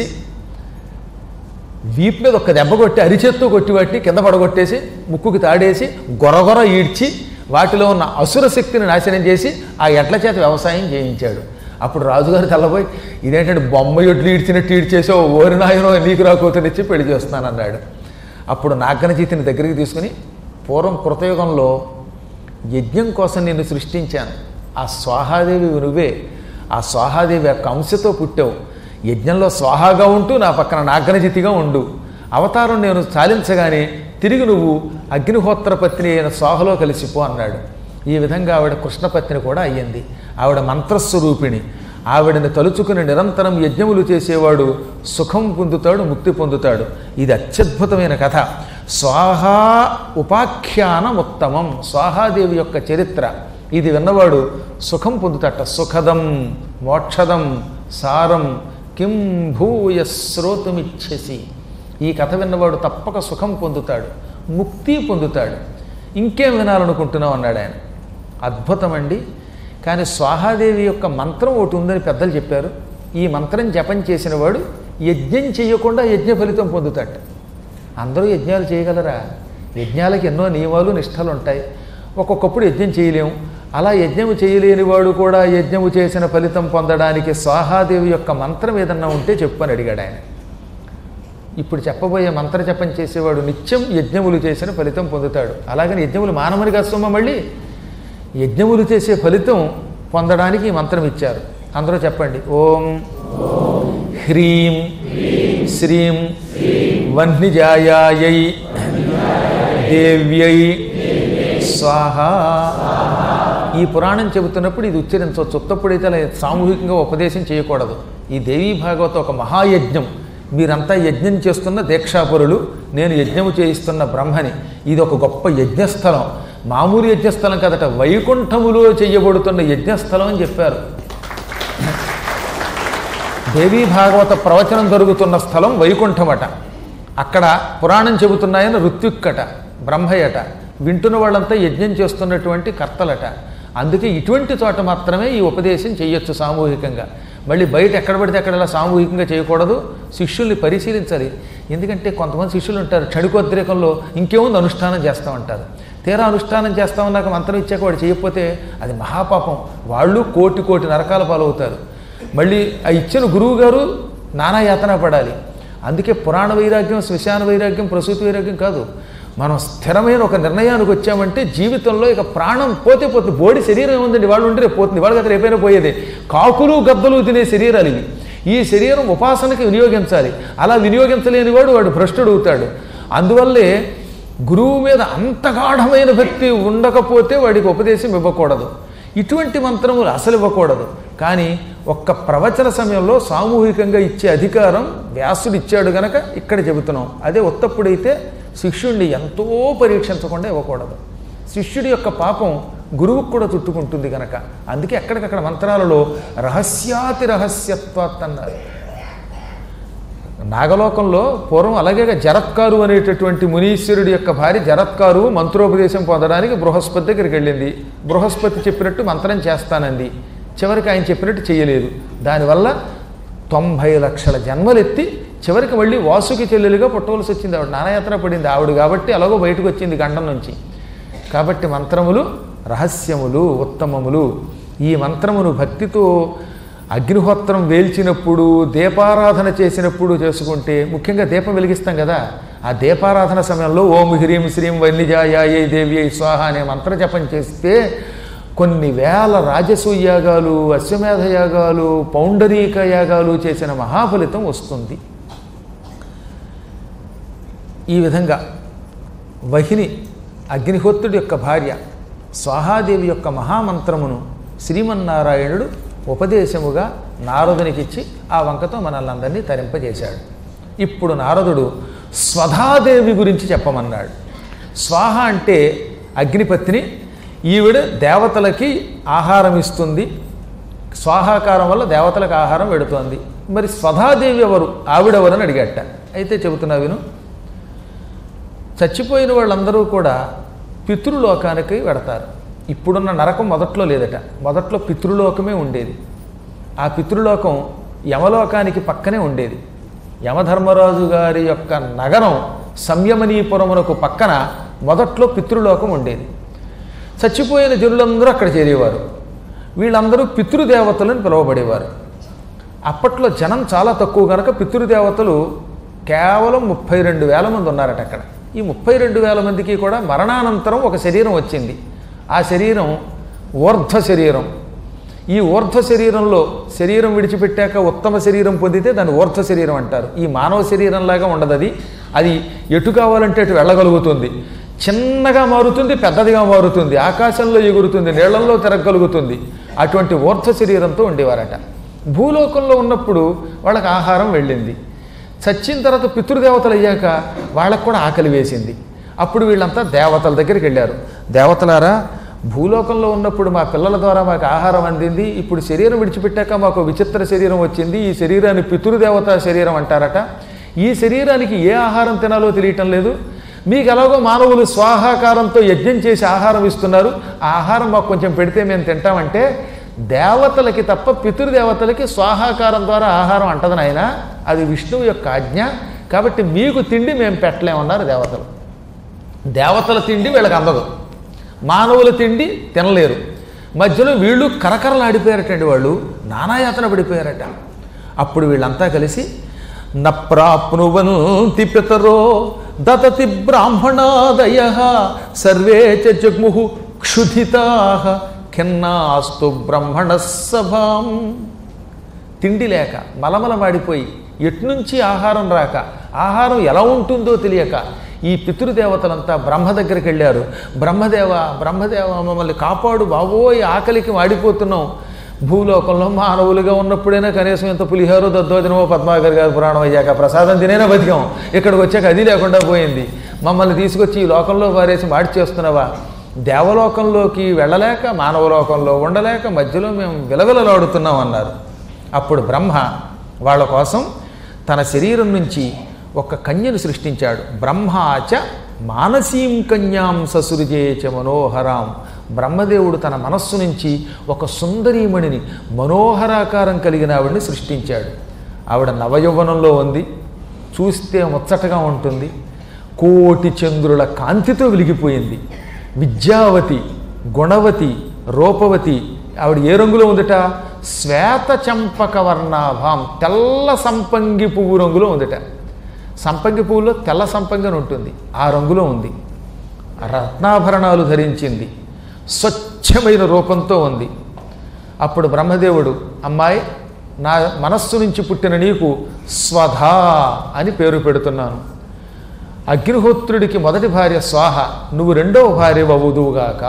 వీపు మీద ఒక దెబ్బ కొట్టి అరిచేత్తో కొట్టి పట్టి కింద పడగొట్టేసి ముక్కుకి తాడేసి గొరగొర ఈడ్చి వాటిలో ఉన్న అసుర శక్తిని నాశనం చేసి ఆ ఎడ్ల చేత వ్యవసాయం చేయించాడు అప్పుడు రాజుగారు తెల్లబోయి ఇదేంటంటే బొమ్మ ఎడ్లు ఈడ్చినట్టు ఈడ్చేసావు ఓరి నాయనో నీకు రా కూతురిచ్చి పెళ్లి చేస్తానన్నాడు అప్పుడు నాగనజీతిని దగ్గరికి తీసుకుని పూర్వం కృతయుగంలో యజ్ఞం కోసం నిన్ను సృష్టించాను ఆ స్వాహాదేవి నువ్వే ఆ స్వాహాదేవి యొక్క అంశతో పుట్టావు యజ్ఞంలో స్వాహాగా ఉంటూ నా పక్కన నాగనజితిగా ఉండు అవతారం నేను చాలించగానే తిరిగి నువ్వు అగ్నిహోత్ర పత్ని అయిన స్వాహలో కలిసిపో అన్నాడు ఈ విధంగా ఆవిడ కృష్ణపత్ని కూడా అయ్యింది ఆవిడ మంత్రస్వరూపిణి ఆవిడని తలుచుకుని నిరంతరం యజ్ఞములు చేసేవాడు సుఖం పొందుతాడు ముక్తి పొందుతాడు ఇది అత్యద్భుతమైన కథ స్వాహా ఉపాఖ్యానం ఉత్తమం స్వాహాదేవి యొక్క చరిత్ర ఇది విన్నవాడు సుఖం పొందుతాట సుఖదం మోక్షదం సారం కిం భూయ శ్రోతుమిచ్చసి ఈ కథ విన్నవాడు తప్పక సుఖం పొందుతాడు ముక్తి పొందుతాడు ఇంకేం వినాలనుకుంటున్నావు అన్నాడు ఆయన అద్భుతమండి కానీ స్వాహాదేవి యొక్క మంత్రం ఒకటి ఉందని పెద్దలు చెప్పారు ఈ మంత్రం జపం చేసిన వాడు యజ్ఞం చేయకుండా యజ్ఞ ఫలితం పొందుతాట అందరూ యజ్ఞాలు చేయగలరా యజ్ఞాలకి ఎన్నో నియమాలు నిష్టలు ఉంటాయి ఒక్కొక్కప్పుడు యజ్ఞం చేయలేము అలా యజ్ఞము చేయలేని వాడు కూడా యజ్ఞము చేసిన ఫలితం పొందడానికి స్వాహాదేవి యొక్క మంత్రం ఏదన్నా ఉంటే చెప్పని అడిగాడు ఆయన ఇప్పుడు చెప్పబోయే మంత్ర జపం చేసేవాడు నిత్యం యజ్ఞములు చేసిన ఫలితం పొందుతాడు అలాగని యజ్ఞములు మానవునిగా సొమ్మ మళ్ళీ యజ్ఞములు చేసే ఫలితం పొందడానికి ఈ మంత్రం ఇచ్చారు అందరూ చెప్పండి ఓం హ్రీం శ్రీం వహ్నిజాయాయై దేవ్యై స్వాహ ఈ పురాణం చెబుతున్నప్పుడు ఇది ఉచ్చరించవచ్చు ఉత్తప్పుడైతే అలా సామూహికంగా ఉపదేశం చేయకూడదు ఈ దేవీ భాగవత ఒక మహాయజ్ఞం మీరంతా యజ్ఞం చేస్తున్న దీక్షాపరులు నేను యజ్ఞము చేయిస్తున్న బ్రహ్మని ఇది ఒక గొప్ప యజ్ఞస్థలం మామూలు యజ్ఞస్థలం కదట వైకుంఠములో చేయబడుతున్న యజ్ఞస్థలం అని చెప్పారు దేవీ భాగవత ప్రవచనం జరుగుతున్న స్థలం వైకుంఠమట అక్కడ పురాణం చెబుతున్నాయన ఋత్విక్కట బ్రహ్మయట వింటున్న వాళ్ళంతా యజ్ఞం చేస్తున్నటువంటి కర్తలట అందుకే ఇటువంటి చోట మాత్రమే ఈ ఉపదేశం చేయొచ్చు సామూహికంగా మళ్ళీ బయట ఎక్కడ పడితే అక్కడ ఇలా సామూహికంగా చేయకూడదు శిష్యుల్ని పరిశీలించాలి ఎందుకంటే కొంతమంది శిష్యులు ఉంటారు క్షణికోద్రేకంలో ఇంకేముంది అనుష్ఠానం చేస్తామంటారు తీరా అనుష్ఠానం చేస్తామన్నాక మంత్రం ఇచ్చాక వాడు చేయకపోతే అది మహాపాపం వాళ్ళు కోటి కోటి నరకాల పాలవుతారు మళ్ళీ ఆ ఇచ్చిన గురువు గారు నానా యాతన పడాలి అందుకే పురాణ వైరాగ్యం శ్మశాన వైరాగ్యం ప్రసూతి వైరాగ్యం కాదు మనం స్థిరమైన ఒక నిర్ణయానికి వచ్చామంటే జీవితంలో ఇక ప్రాణం పోతే పోతుంది బోడి శరీరం ఏముందండి వాళ్ళు ఉంటే రేపు పోతుంది వాళ్ళకి అతను రేపైనా పోయేదే కాకులు గద్దలు తినే శరీరాలు ఇవి ఈ శరీరం ఉపాసనకి వినియోగించాలి అలా వినియోగించలేని వాడు వాడు భ్రష్టుడు అవుతాడు అందువల్లే గురువు మీద అంత గాఢమైన భక్తి ఉండకపోతే వాడికి ఉపదేశం ఇవ్వకూడదు ఇటువంటి మంత్రములు అసలు ఇవ్వకూడదు కానీ ఒక్క ప్రవచన సమయంలో సామూహికంగా ఇచ్చే అధికారం వ్యాసుడు ఇచ్చాడు గనక ఇక్కడ చెబుతున్నాం అదే ఉత్తప్పుడైతే శిష్యుణ్ణి ఎంతో పరీక్షించకుండా ఇవ్వకూడదు శిష్యుడి యొక్క పాపం గురువుకు కూడా చుట్టుకుంటుంది గనక అందుకే ఎక్కడికక్కడ మంత్రాలలో రహస్యాతి రహస్యత్వాత్ అన్నారు నాగలోకంలో పూర్వం అలాగే జరత్కారు అనేటటువంటి మునీశ్వరుడి యొక్క భార్య జరత్కారు మంత్రోపదేశం పొందడానికి బృహస్పతి దగ్గరికి వెళ్ళింది బృహస్పతి చెప్పినట్టు మంత్రం చేస్తానంది చివరికి ఆయన చెప్పినట్టు చేయలేదు దానివల్ల తొంభై లక్షల జన్మలెత్తి చివరికి మళ్ళీ వాసుకి చెల్లెలుగా పుట్టవలసి వచ్చింది ఆవిడ నానాయాత్ర పడింది ఆవిడ కాబట్టి అలాగో బయటకు వచ్చింది గండం నుంచి కాబట్టి మంత్రములు రహస్యములు ఉత్తమములు ఈ మంత్రమును భక్తితో అగ్నిహోత్రం వేల్చినప్పుడు దీపారాధన చేసినప్పుడు చేసుకుంటే ముఖ్యంగా దీపం వెలిగిస్తాం కదా ఆ దీపారాధన సమయంలో ఓం హ్రీం శ్రీం వన్నిజాయాయై దేవ్యై స్వాహ అనే మంత్ర జపం చేస్తే కొన్ని వేల రాజసూయ యాగాలు అశ్వమేధ యాగాలు పౌండరీక యాగాలు చేసిన మహాఫలితం వస్తుంది ఈ విధంగా వహిని అగ్నిహోత్రుడి యొక్క భార్య స్వాహాదేవి యొక్క మహామంత్రమును శ్రీమన్నారాయణుడు ఉపదేశముగా నారదునికిచ్చి ఆ వంకతో మనల్ని అందరినీ తరింపజేశాడు ఇప్పుడు నారదుడు స్వధాదేవి గురించి చెప్పమన్నాడు స్వాహ అంటే అగ్నిపత్ని ఈవిడ దేవతలకి ఆహారం ఇస్తుంది స్వాహాకారం వల్ల దేవతలకు ఆహారం పెడుతోంది మరి స్వధాదేవి ఎవరు ఆవిడెవరని అడిగట అయితే చెబుతున్నా విను చచ్చిపోయిన వాళ్ళందరూ కూడా పితృలోకానికి వెడతారు ఇప్పుడున్న నరకం మొదట్లో లేదట మొదట్లో పితృలోకమే ఉండేది ఆ పితృలోకం యమలోకానికి పక్కనే ఉండేది యమధర్మరాజు గారి యొక్క నగరం సంయమనీపురమునకు పక్కన మొదట్లో పితృలోకం ఉండేది చచ్చిపోయిన జనులందరూ అక్కడ చేరేవారు వీళ్ళందరూ పితృదేవతలను పిలువబడేవారు అప్పట్లో జనం చాలా తక్కువ కనుక పితృదేవతలు కేవలం ముప్పై రెండు వేల మంది ఉన్నారట అక్కడ ఈ ముప్పై రెండు వేల మందికి కూడా మరణానంతరం ఒక శరీరం వచ్చింది ఆ శరీరం ఊర్ధ్వ శరీరం ఈ ఊర్ధ్వ శరీరంలో శరీరం విడిచిపెట్టాక ఉత్తమ శరీరం పొందితే దాన్ని ఊర్ధ్వ శరీరం అంటారు ఈ మానవ శరీరంలాగా ఉండదు అది అది ఎటు కావాలంటే అటు వెళ్ళగలుగుతుంది చిన్నగా మారుతుంది పెద్దదిగా మారుతుంది ఆకాశంలో ఎగురుతుంది నీళ్లలో తిరగలుగుతుంది అటువంటి ఊర్ధ్వ శరీరంతో ఉండేవారట భూలోకంలో ఉన్నప్పుడు వాళ్ళకి ఆహారం వెళ్ళింది చచ్చిన తర్వాత పితృదేవతలు అయ్యాక వాళ్ళకు కూడా ఆకలి వేసింది అప్పుడు వీళ్ళంతా దేవతల దగ్గరికి వెళ్ళారు దేవతలారా భూలోకంలో ఉన్నప్పుడు మా పిల్లల ద్వారా మాకు ఆహారం అందింది ఇప్పుడు శరీరం విడిచిపెట్టాక మాకు విచిత్ర శరీరం వచ్చింది ఈ శరీరాన్ని పితృదేవత శరీరం అంటారట ఈ శరీరానికి ఏ ఆహారం తినాలో తెలియటం లేదు మీకు ఎలాగో మానవులు స్వాహాకారంతో యజ్ఞం చేసి ఆహారం ఇస్తున్నారు ఆ ఆహారం మాకు కొంచెం పెడితే మేము తింటామంటే దేవతలకి తప్ప పితృదేవతలకి స్వాహాకారం ద్వారా ఆహారం అంటదని ఆయన అది విష్ణువు యొక్క ఆజ్ఞ కాబట్టి మీకు తిండి మేము పెట్టలేమన్నారు దేవతలు దేవతల తిండి వీళ్ళకి అందదు మానవుల తిండి తినలేరు మధ్యలో వీళ్ళు కరకరలాడిపోయారటండి వాళ్ళు నానాయాతన పడిపోయారట అప్పుడు వీళ్ళంతా కలిసి నప్రాప్నువంతి పితరో దతతి బ్రాహ్మణాదయ సర్వే చ జగ్ముహు క్షుధితా ఖిన్నాస్తు బ్రహ్మణ సభాం తిండి లేక మలమల మాడిపోయి ఎట్నుంచి ఆహారం రాక ఆహారం ఎలా ఉంటుందో తెలియక ఈ పితృదేవతలంతా బ్రహ్మ దగ్గరికి వెళ్ళారు బ్రహ్మదేవ బ్రహ్మదేవ మమ్మల్ని కాపాడు బాబోయ్ ఆకలికి వాడిపోతున్నాం భూలోకంలో మానవులుగా ఉన్నప్పుడైనా కనీసం ఇంత పులిహోర దద్దోజనమో పద్మాగర్ గారి పురాణం అయ్యాక ప్రసాదం తినేనా బతికాం ఇక్కడికి వచ్చాక అది లేకుండా పోయింది మమ్మల్ని తీసుకొచ్చి ఈ లోకంలో వారేసి మాడి చేస్తున్నావా దేవలోకంలోకి వెళ్ళలేక మానవలోకంలో ఉండలేక మధ్యలో మేము విలవిలలాడుతున్నాం అన్నారు అప్పుడు బ్రహ్మ వాళ్ళ కోసం తన శరీరం నుంచి ఒక కన్యను సృష్టించాడు బ్రహ్మాచ మానసీం కన్యాం ససురుజేచ మనోహరాం బ్రహ్మదేవుడు తన మనస్సు నుంచి ఒక సుందరీమణిని మనోహరాకారం కలిగిన ఆవిడని సృష్టించాడు ఆవిడ నవయౌవనంలో ఉంది చూస్తే ముచ్చటగా ఉంటుంది కోటి చంద్రుల కాంతితో వెలిగిపోయింది విద్యావతి గుణవతి రూపవతి ఆవిడ ఏ రంగులో ఉందట శ్వేత చంపక వర్ణాభాం తెల్ల సంపంగి పువ్వు రంగులో ఉందట సంపంగి పువ్వులో తెల్ల సంపంగి అని ఉంటుంది ఆ రంగులో ఉంది రత్నాభరణాలు ధరించింది స్వచ్ఛమైన రూపంతో ఉంది అప్పుడు బ్రహ్మదేవుడు అమ్మాయి నా మనస్సు నుంచి పుట్టిన నీకు స్వధా అని పేరు పెడుతున్నాను అగ్నిహోత్రుడికి మొదటి భార్య స్వాహ నువ్వు రెండవ భార్య అవుదువుగాక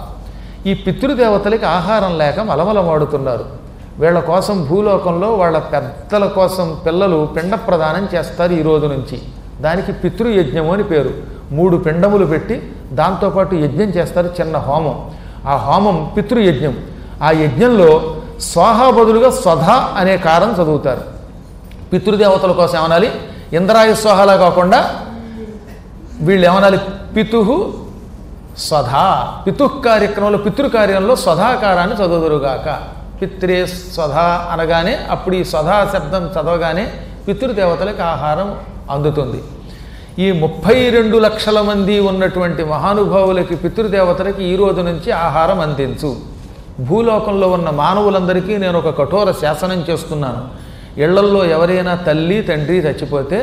ఈ పితృదేవతలకి ఆహారం లేక మలమలమాడుతున్నారు వీళ్ళ కోసం భూలోకంలో వాళ్ళ పెద్దల కోసం పిల్లలు పిండ ప్రదానం చేస్తారు ఈ రోజు నుంచి దానికి పితృయజ్ఞము అని పేరు మూడు పిండములు పెట్టి దాంతోపాటు యజ్ఞం చేస్తారు చిన్న హోమం ఆ హోమం పితృయజ్ఞం ఆ యజ్ఞంలో స్వాహ బదులుగా స్వధ అనే కారం చదువుతారు పితృదేవతల కోసం ఏమనాలి ఇంద్రాయ స్వాహలా కాకుండా వీళ్ళు ఏమనాలి పితుహు స్వధా పితుః కార్యక్రమంలో పితృకార్యంలో స్వధాకారాన్ని చదువుదురుగాక పిత్రే స్వధా అనగానే అప్పుడు ఈ స్వధా శబ్దం చదవగానే పితృదేవతలకు ఆహారం అందుతుంది ఈ ముప్పై రెండు లక్షల మంది ఉన్నటువంటి మహానుభావులకి పితృదేవతలకి ఈ రోజు నుంచి ఆహారం అందించు భూలోకంలో ఉన్న మానవులందరికీ నేను ఒక కఠోర శాసనం చేస్తున్నాను ఇళ్లల్లో ఎవరైనా తల్లి తండ్రి చచ్చిపోతే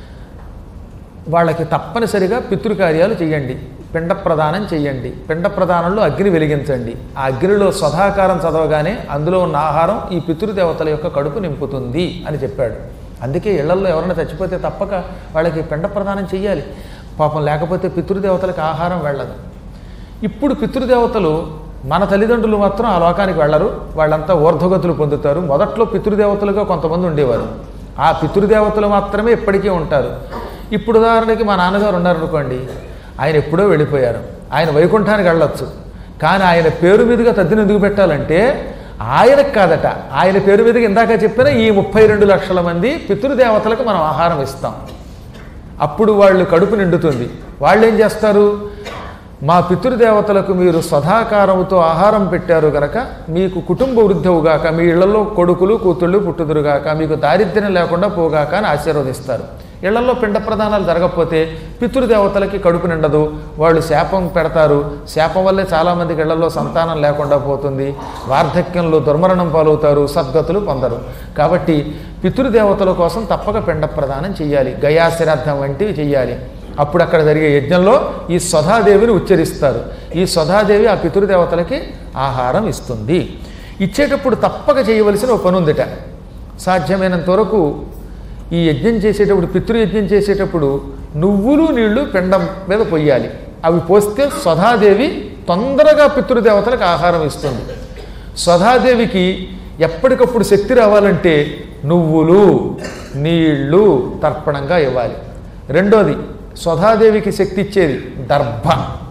వాళ్ళకి తప్పనిసరిగా పితృకార్యాలు చేయండి పిండ ప్రదానం చేయండి పిండ ప్రదానంలో అగ్ని వెలిగించండి ఆ అగ్నిలో స్వధాకారం చదవగానే అందులో ఉన్న ఆహారం ఈ పితృదేవతల యొక్క కడుపు నింపుతుంది అని చెప్పాడు అందుకే ఇళ్లల్లో ఎవరైనా చచ్చిపోతే తప్పక వాళ్ళకి పిండ ప్రదానం చెయ్యాలి పాపం లేకపోతే పితృదేవతలకు ఆహారం వెళ్ళదు ఇప్పుడు పితృదేవతలు మన తల్లిదండ్రులు మాత్రం ఆ లోకానికి వెళ్ళరు వాళ్ళంతా ఊర్ధ్వగతులు పొందుతారు మొదట్లో పితృదేవతలుగా కొంతమంది ఉండేవారు ఆ పితృదేవతలు మాత్రమే ఇప్పటికీ ఉంటారు ఇప్పుడు ఉదాహరణకి మా నాన్నగారు ఉన్నారనుకోండి ఆయన ఎప్పుడో వెళ్ళిపోయారు ఆయన వైకుంఠానికి వెళ్ళొచ్చు కానీ ఆయన పేరు మీదుగా తద్దిని ఎందుకు పెట్టాలంటే ఆయనకు కాదట ఆయన పేరు మీదుగా ఇందాక చెప్పిన ఈ ముప్పై రెండు లక్షల మంది పితృదేవతలకు మనం ఆహారం ఇస్తాం అప్పుడు వాళ్ళు కడుపు నిండుతుంది వాళ్ళు ఏం చేస్తారు మా పితృదేవతలకు మీరు సదాకారముతో ఆహారం పెట్టారు గనక మీకు కుటుంబ వృద్ధవుగాక మీ ఇళ్లలో కొడుకులు కూతుళ్ళు పుట్టుదురుగాక మీకు దారిద్ర్యం లేకుండా పోగాక అని ఆశీర్వదిస్తారు ఇళ్లలో పిండ ప్రదానాలు జరగకపోతే పితృదేవతలకి కడుపు నిండదు వాళ్ళు శాపం పెడతారు శాపం వల్లే చాలామందికి ఇళ్లలో సంతానం లేకుండా పోతుంది వార్ధక్యంలో దుర్మరణం పాలవుతారు సద్గతులు పొందరు కాబట్టి పితృదేవతల కోసం తప్పక పిండ ప్రదానం చేయాలి గయాశ్రాద్ధం వంటివి చేయాలి అప్పుడు అక్కడ జరిగే యజ్ఞంలో ఈ స్వధాదేవిని ఉచ్చరిస్తారు ఈ స్వధాదేవి ఆ పితృదేవతలకి ఆహారం ఇస్తుంది ఇచ్చేటప్పుడు తప్పక చేయవలసిన ఒక పని ఉందిట సాధ్యమైనంత వరకు ఈ యజ్ఞం చేసేటప్పుడు పితృయజ్ఞం చేసేటప్పుడు నువ్వులు నీళ్లు పిండం మీద పొయ్యాలి అవి పోస్తే స్వధాదేవి తొందరగా పితృదేవతలకు ఆహారం ఇస్తుంది స్వధాదేవికి ఎప్పటికప్పుడు శక్తి రావాలంటే నువ్వులు నీళ్లు తర్పణంగా ఇవ్వాలి రెండోది స్వధాదేవికి శక్తి ఇచ్చేది దర్భ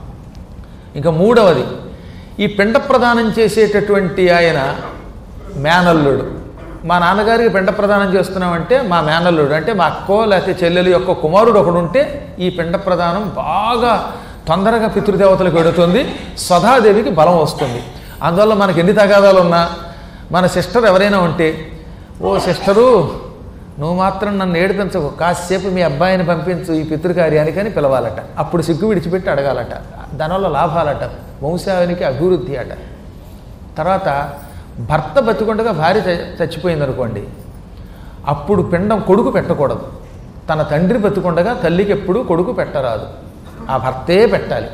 ఇంకా మూడవది ఈ పిండ ప్రదానం చేసేటటువంటి ఆయన మేనల్లుడు మా నాన్నగారికి పిండ ప్రదానం చేస్తున్నామంటే మా మేనల్లుడు అంటే మా అక్కో లేకపోతే చెల్లెలు యొక్క కుమారుడు ఒకడు ఉంటే ఈ పిండ ప్రదానం బాగా తొందరగా పితృదేవతలకు వెడుతుంది స్వధాదేవికి బలం వస్తుంది అందువల్ల మనకి ఎన్ని తగాదాలు ఉన్నా మన సిస్టర్ ఎవరైనా ఉంటే ఓ సిస్టరు నువ్వు మాత్రం నన్ను ఏడిపించకు కాసేపు మీ అబ్బాయిని పంపించు ఈ పితృకార్యానికి అని పిలవాలట అప్పుడు సిగ్గు విడిచిపెట్టి అడగాలట దానివల్ల లాభాలట వంశానికి అభివృద్ధి అట తర్వాత భర్త బతికుండగా భార్య చ- చచ్చిపోయింది అనుకోండి అప్పుడు పిండం కొడుకు పెట్టకూడదు తన తండ్రి బతికుండగా తల్లికి ఎప్పుడూ కొడుకు పెట్టరాదు ఆ భర్తే పెట్టాలి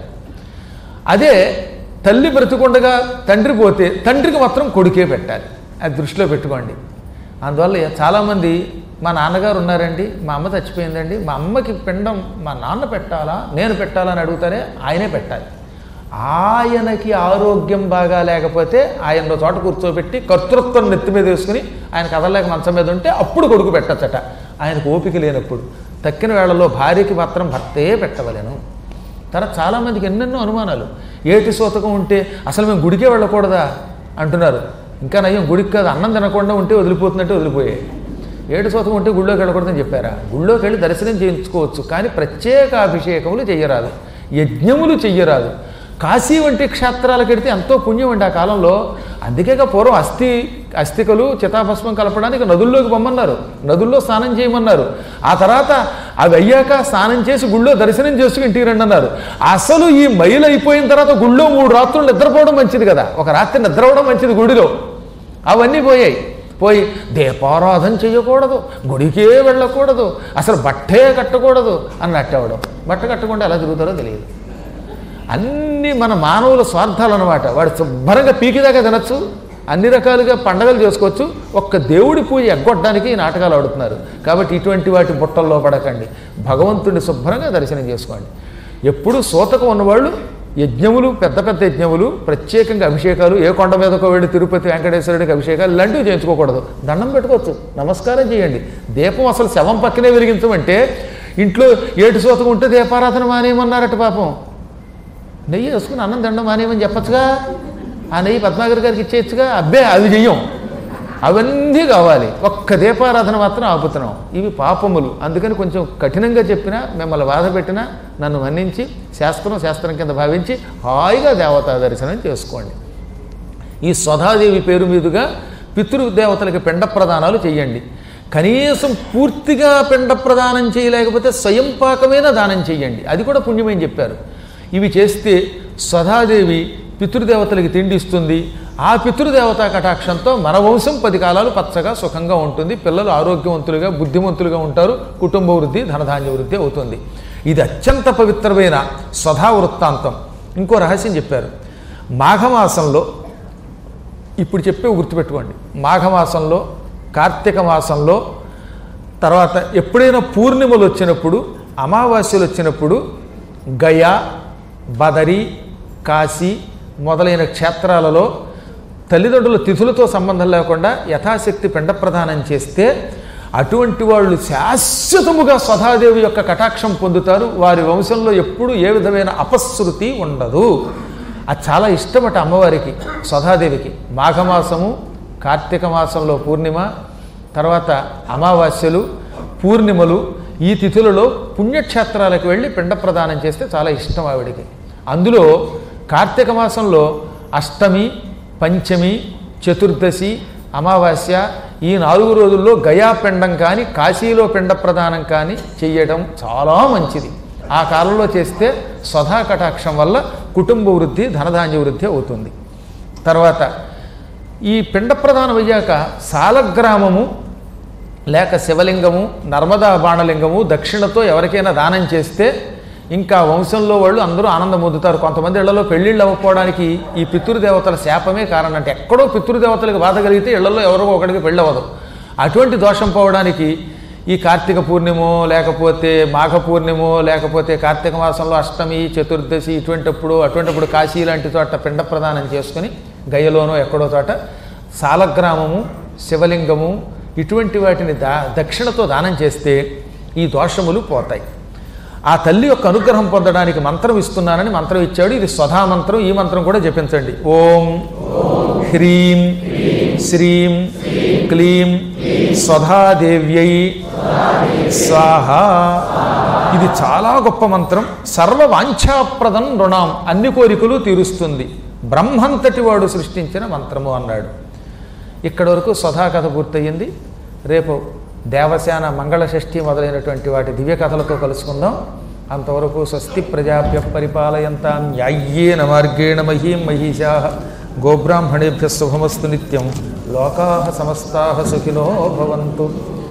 అదే తల్లి బ్రతికుండగా తండ్రి పోతే తండ్రికి మాత్రం కొడుకే పెట్టాలి అది దృష్టిలో పెట్టుకోండి అందువల్ల చాలామంది మా నాన్నగారు ఉన్నారండి మా అమ్మ చచ్చిపోయిందండి మా అమ్మకి పిండం మా నాన్న పెట్టాలా నేను పెట్టాలా అని అడుగుతారే ఆయనే పెట్టాలి ఆయనకి ఆరోగ్యం బాగా లేకపోతే ఆయనలో చోట కూర్చోబెట్టి కర్తృత్వం నెత్తి మీద వేసుకుని ఆయన కదలలేక మంచం మీద ఉంటే అప్పుడు కొడుకు పెట్టచ్చట ఆయనకు ఓపిక లేనప్పుడు తక్కిన వేళల్లో భార్యకి మాత్రం భర్తే పెట్టవలేను తర్వాత చాలామందికి ఎన్నెన్నో అనుమానాలు ఏటి సూతకం ఉంటే అసలు మేము గుడికే వెళ్ళకూడదా అంటున్నారు ఇంకా నయ్యం గుడికి కాదు అన్నం తినకుండా ఉంటే వదిలిపోతున్నట్టే వదిలిపోయాయి ఏడు సూతకం ఉంటే గుళ్ళోకి వెళ్ళకూడదని చెప్పారా గుళ్ళోకి వెళ్ళి దర్శనం చేయించుకోవచ్చు కానీ ప్రత్యేక అభిషేకములు చెయ్యరాదు యజ్ఞములు చెయ్యరాదు కాశీ వంటి క్షేత్రాలకు వెడితే ఎంతో పుణ్యం అండి ఆ కాలంలో అందుకేగా పూర్వం అస్థి అస్థికలు చితాభస్మం కలపడానికి నదుల్లోకి పొమ్మన్నారు నదుల్లో స్నానం చేయమన్నారు ఆ తర్వాత అవి అయ్యాక స్నానం చేసి గుళ్ళో దర్శనం చేసుకుని ఇంటికి రండి అన్నారు అసలు ఈ మైలు అయిపోయిన తర్వాత గుళ్ళో మూడు రాత్రులు నిద్రపోవడం మంచిది కదా ఒక రాత్రి నిద్రపోవడం మంచిది గుడిలో అవన్నీ పోయాయి పోయి దీపారాధన చేయకూడదు గుడికే వెళ్ళకూడదు అసలు బట్టే కట్టకూడదు అన్నట్టు అవడం బట్ట కట్టకుండా ఎలా తిరుగుతారో తెలియదు అన్ని మన మానవుల స్వార్థాలు అనమాట వాడు శుభ్రంగా పీకిదాకా తినచ్చు అన్ని రకాలుగా పండగలు చేసుకోవచ్చు ఒక్క దేవుడి పూజ ఎగ్గొట్టడానికి ఈ నాటకాలు ఆడుతున్నారు కాబట్టి ఇటువంటి వాటి బుట్టల్లో పడకండి భగవంతుడిని శుభ్రంగా దర్శనం చేసుకోండి ఎప్పుడు సూతకం ఉన్నవాళ్ళు యజ్ఞములు పెద్ద పెద్ద యజ్ఞములు ప్రత్యేకంగా అభిషేకాలు ఏ కొండ మీదకో వెళ్ళి తిరుపతి వెంకటేశ్వరుడికి అభిషేకాలు ఇలాంటివి చేయించుకోకూడదు దండం పెట్టుకోవచ్చు నమస్కారం చేయండి దీపం అసలు శవం పక్కనే వెలిగించమంటే ఇంట్లో ఏటు సూతకం ఉంటే దీపారాధన మానేయమన్నారట పాపం నెయ్యి వేసుకుని అన్నం తినడం మానేయమని చెప్పచ్చుగా ఆ నెయ్యి పద్మాగర్ గారికి ఇచ్చేయచ్చుగా అబ్బే అవి చెయ్యం అవన్నీ కావాలి ఒక్క దీపారాధన మాత్రం ఆపుతున్నాం ఇవి పాపములు అందుకని కొంచెం కఠినంగా చెప్పినా మిమ్మల్ని బాధ పెట్టినా నన్ను మన్నించి శాస్త్రం శాస్త్రం కింద భావించి హాయిగా దేవతా దర్శనం చేసుకోండి ఈ స్వధాదేవి పేరు మీదుగా పితృదేవతలకి పిండ ప్రదానాలు చేయండి కనీసం పూర్తిగా పిండ ప్రదానం చేయలేకపోతే స్వయం పాకమైన దానం చేయండి అది కూడా పుణ్యమని చెప్పారు ఇవి చేస్తే స్వధాదేవి పితృదేవతలకి తిండి ఇస్తుంది ఆ పితృదేవతా కటాక్షంతో మన వంశం పది కాలాలు పచ్చగా సుఖంగా ఉంటుంది పిల్లలు ఆరోగ్యవంతులుగా బుద్ధిమంతులుగా ఉంటారు కుటుంబ వృద్ధి ధనధాన్య వృద్ధి అవుతుంది ఇది అత్యంత పవిత్రమైన స్వధా వృత్తాంతం ఇంకో రహస్యం చెప్పారు మాఘమాసంలో ఇప్పుడు చెప్పే గుర్తుపెట్టుకోండి మాఘమాసంలో కార్తీక మాసంలో తర్వాత ఎప్పుడైనా పూర్ణిమలు వచ్చినప్పుడు అమావాస్యలు వచ్చినప్పుడు గయా బదరి కాశీ మొదలైన క్షేత్రాలలో తల్లిదండ్రుల తిథులతో సంబంధం లేకుండా యథాశక్తి పిండ ప్రదానం చేస్తే అటువంటి వాళ్ళు శాశ్వతముగా స్వధాదేవి యొక్క కటాక్షం పొందుతారు వారి వంశంలో ఎప్పుడూ ఏ విధమైన అపశృతి ఉండదు అది చాలా ఇష్టమట అమ్మవారికి స్వధాదేవికి మాఘమాసము కార్తీక మాసంలో పూర్ణిమ తర్వాత అమావాస్యలు పూర్ణిమలు ఈ తిథులలో పుణ్యక్షేత్రాలకు వెళ్ళి పిండ ప్రదానం చేస్తే చాలా ఇష్టం ఆవిడికి అందులో కార్తీక మాసంలో అష్టమి పంచమి చతుర్దశి అమావాస్య ఈ నాలుగు రోజుల్లో గయా పిండం కానీ కాశీలో పిండ ప్రదానం కానీ చెయ్యడం చాలా మంచిది ఆ కాలంలో చేస్తే స్వధా కటాక్షం వల్ల కుటుంబ వృద్ధి ధనధాన్య వృద్ధి అవుతుంది తర్వాత ఈ పిండ ప్రదానం అయ్యాక సాలగ్రామము లేక శివలింగము నర్మదా బాణలింగము దక్షిణతో ఎవరికైనా దానం చేస్తే ఇంకా వంశంలో వాళ్ళు అందరూ ఆనందం పొందుతారు కొంతమంది ఇళ్లలో పెళ్ళిళ్ళు అవ్వకపోవడానికి ఈ పితృదేవతల శాపమే కారణం అంటే ఎక్కడో పితృదేవతలకు బాధ కలిగితే ఇళ్లలో ఎవరో ఒకడికి పెళ్ళవదు అటువంటి దోషం పోవడానికి ఈ కార్తీక పూర్ణిమో లేకపోతే మాఘ పూర్ణిమో లేకపోతే కార్తీక మాసంలో అష్టమి చతుర్దశి ఇటువంటిప్పుడు అటువంటిప్పుడు కాశీ లాంటి చోట పిండ ప్రదానం చేసుకుని గయలోనో ఎక్కడో చోట సాలగ్రామము శివలింగము ఇటువంటి వాటిని దా దక్షిణతో దానం చేస్తే ఈ దోషములు పోతాయి ఆ తల్లి యొక్క అనుగ్రహం పొందడానికి మంత్రం ఇస్తున్నానని మంత్రం ఇచ్చాడు ఇది స్వధా మంత్రం ఈ మంత్రం కూడా జపించండి ఓం హ్రీం శ్రీం క్లీం స్వధాదేవ్యై స్వాహ ఇది చాలా గొప్ప మంత్రం సర్వ వాంఛాప్రదం రుణాం అన్ని కోరికలు తీరుస్తుంది బ్రహ్మంతటి వాడు సృష్టించిన మంత్రము అన్నాడు ఇక్కడ వరకు స్వధా కథ పూర్తయింది రేపు దేవశాన మంగళ షష్ఠి మొదలైనటువంటి వాటి దివ్య కథలతో కలుసుకుందాం అంతవరకు స్వస్తి ప్రజాభ్య పరిపాలయంతాం యాయ్యేన మార్గేణ మహీం మహిషా గోబ్రాహ్మణేభ్య శుభమస్తు నిత్యం లోకా సమస్తా సుఖినో భవంతు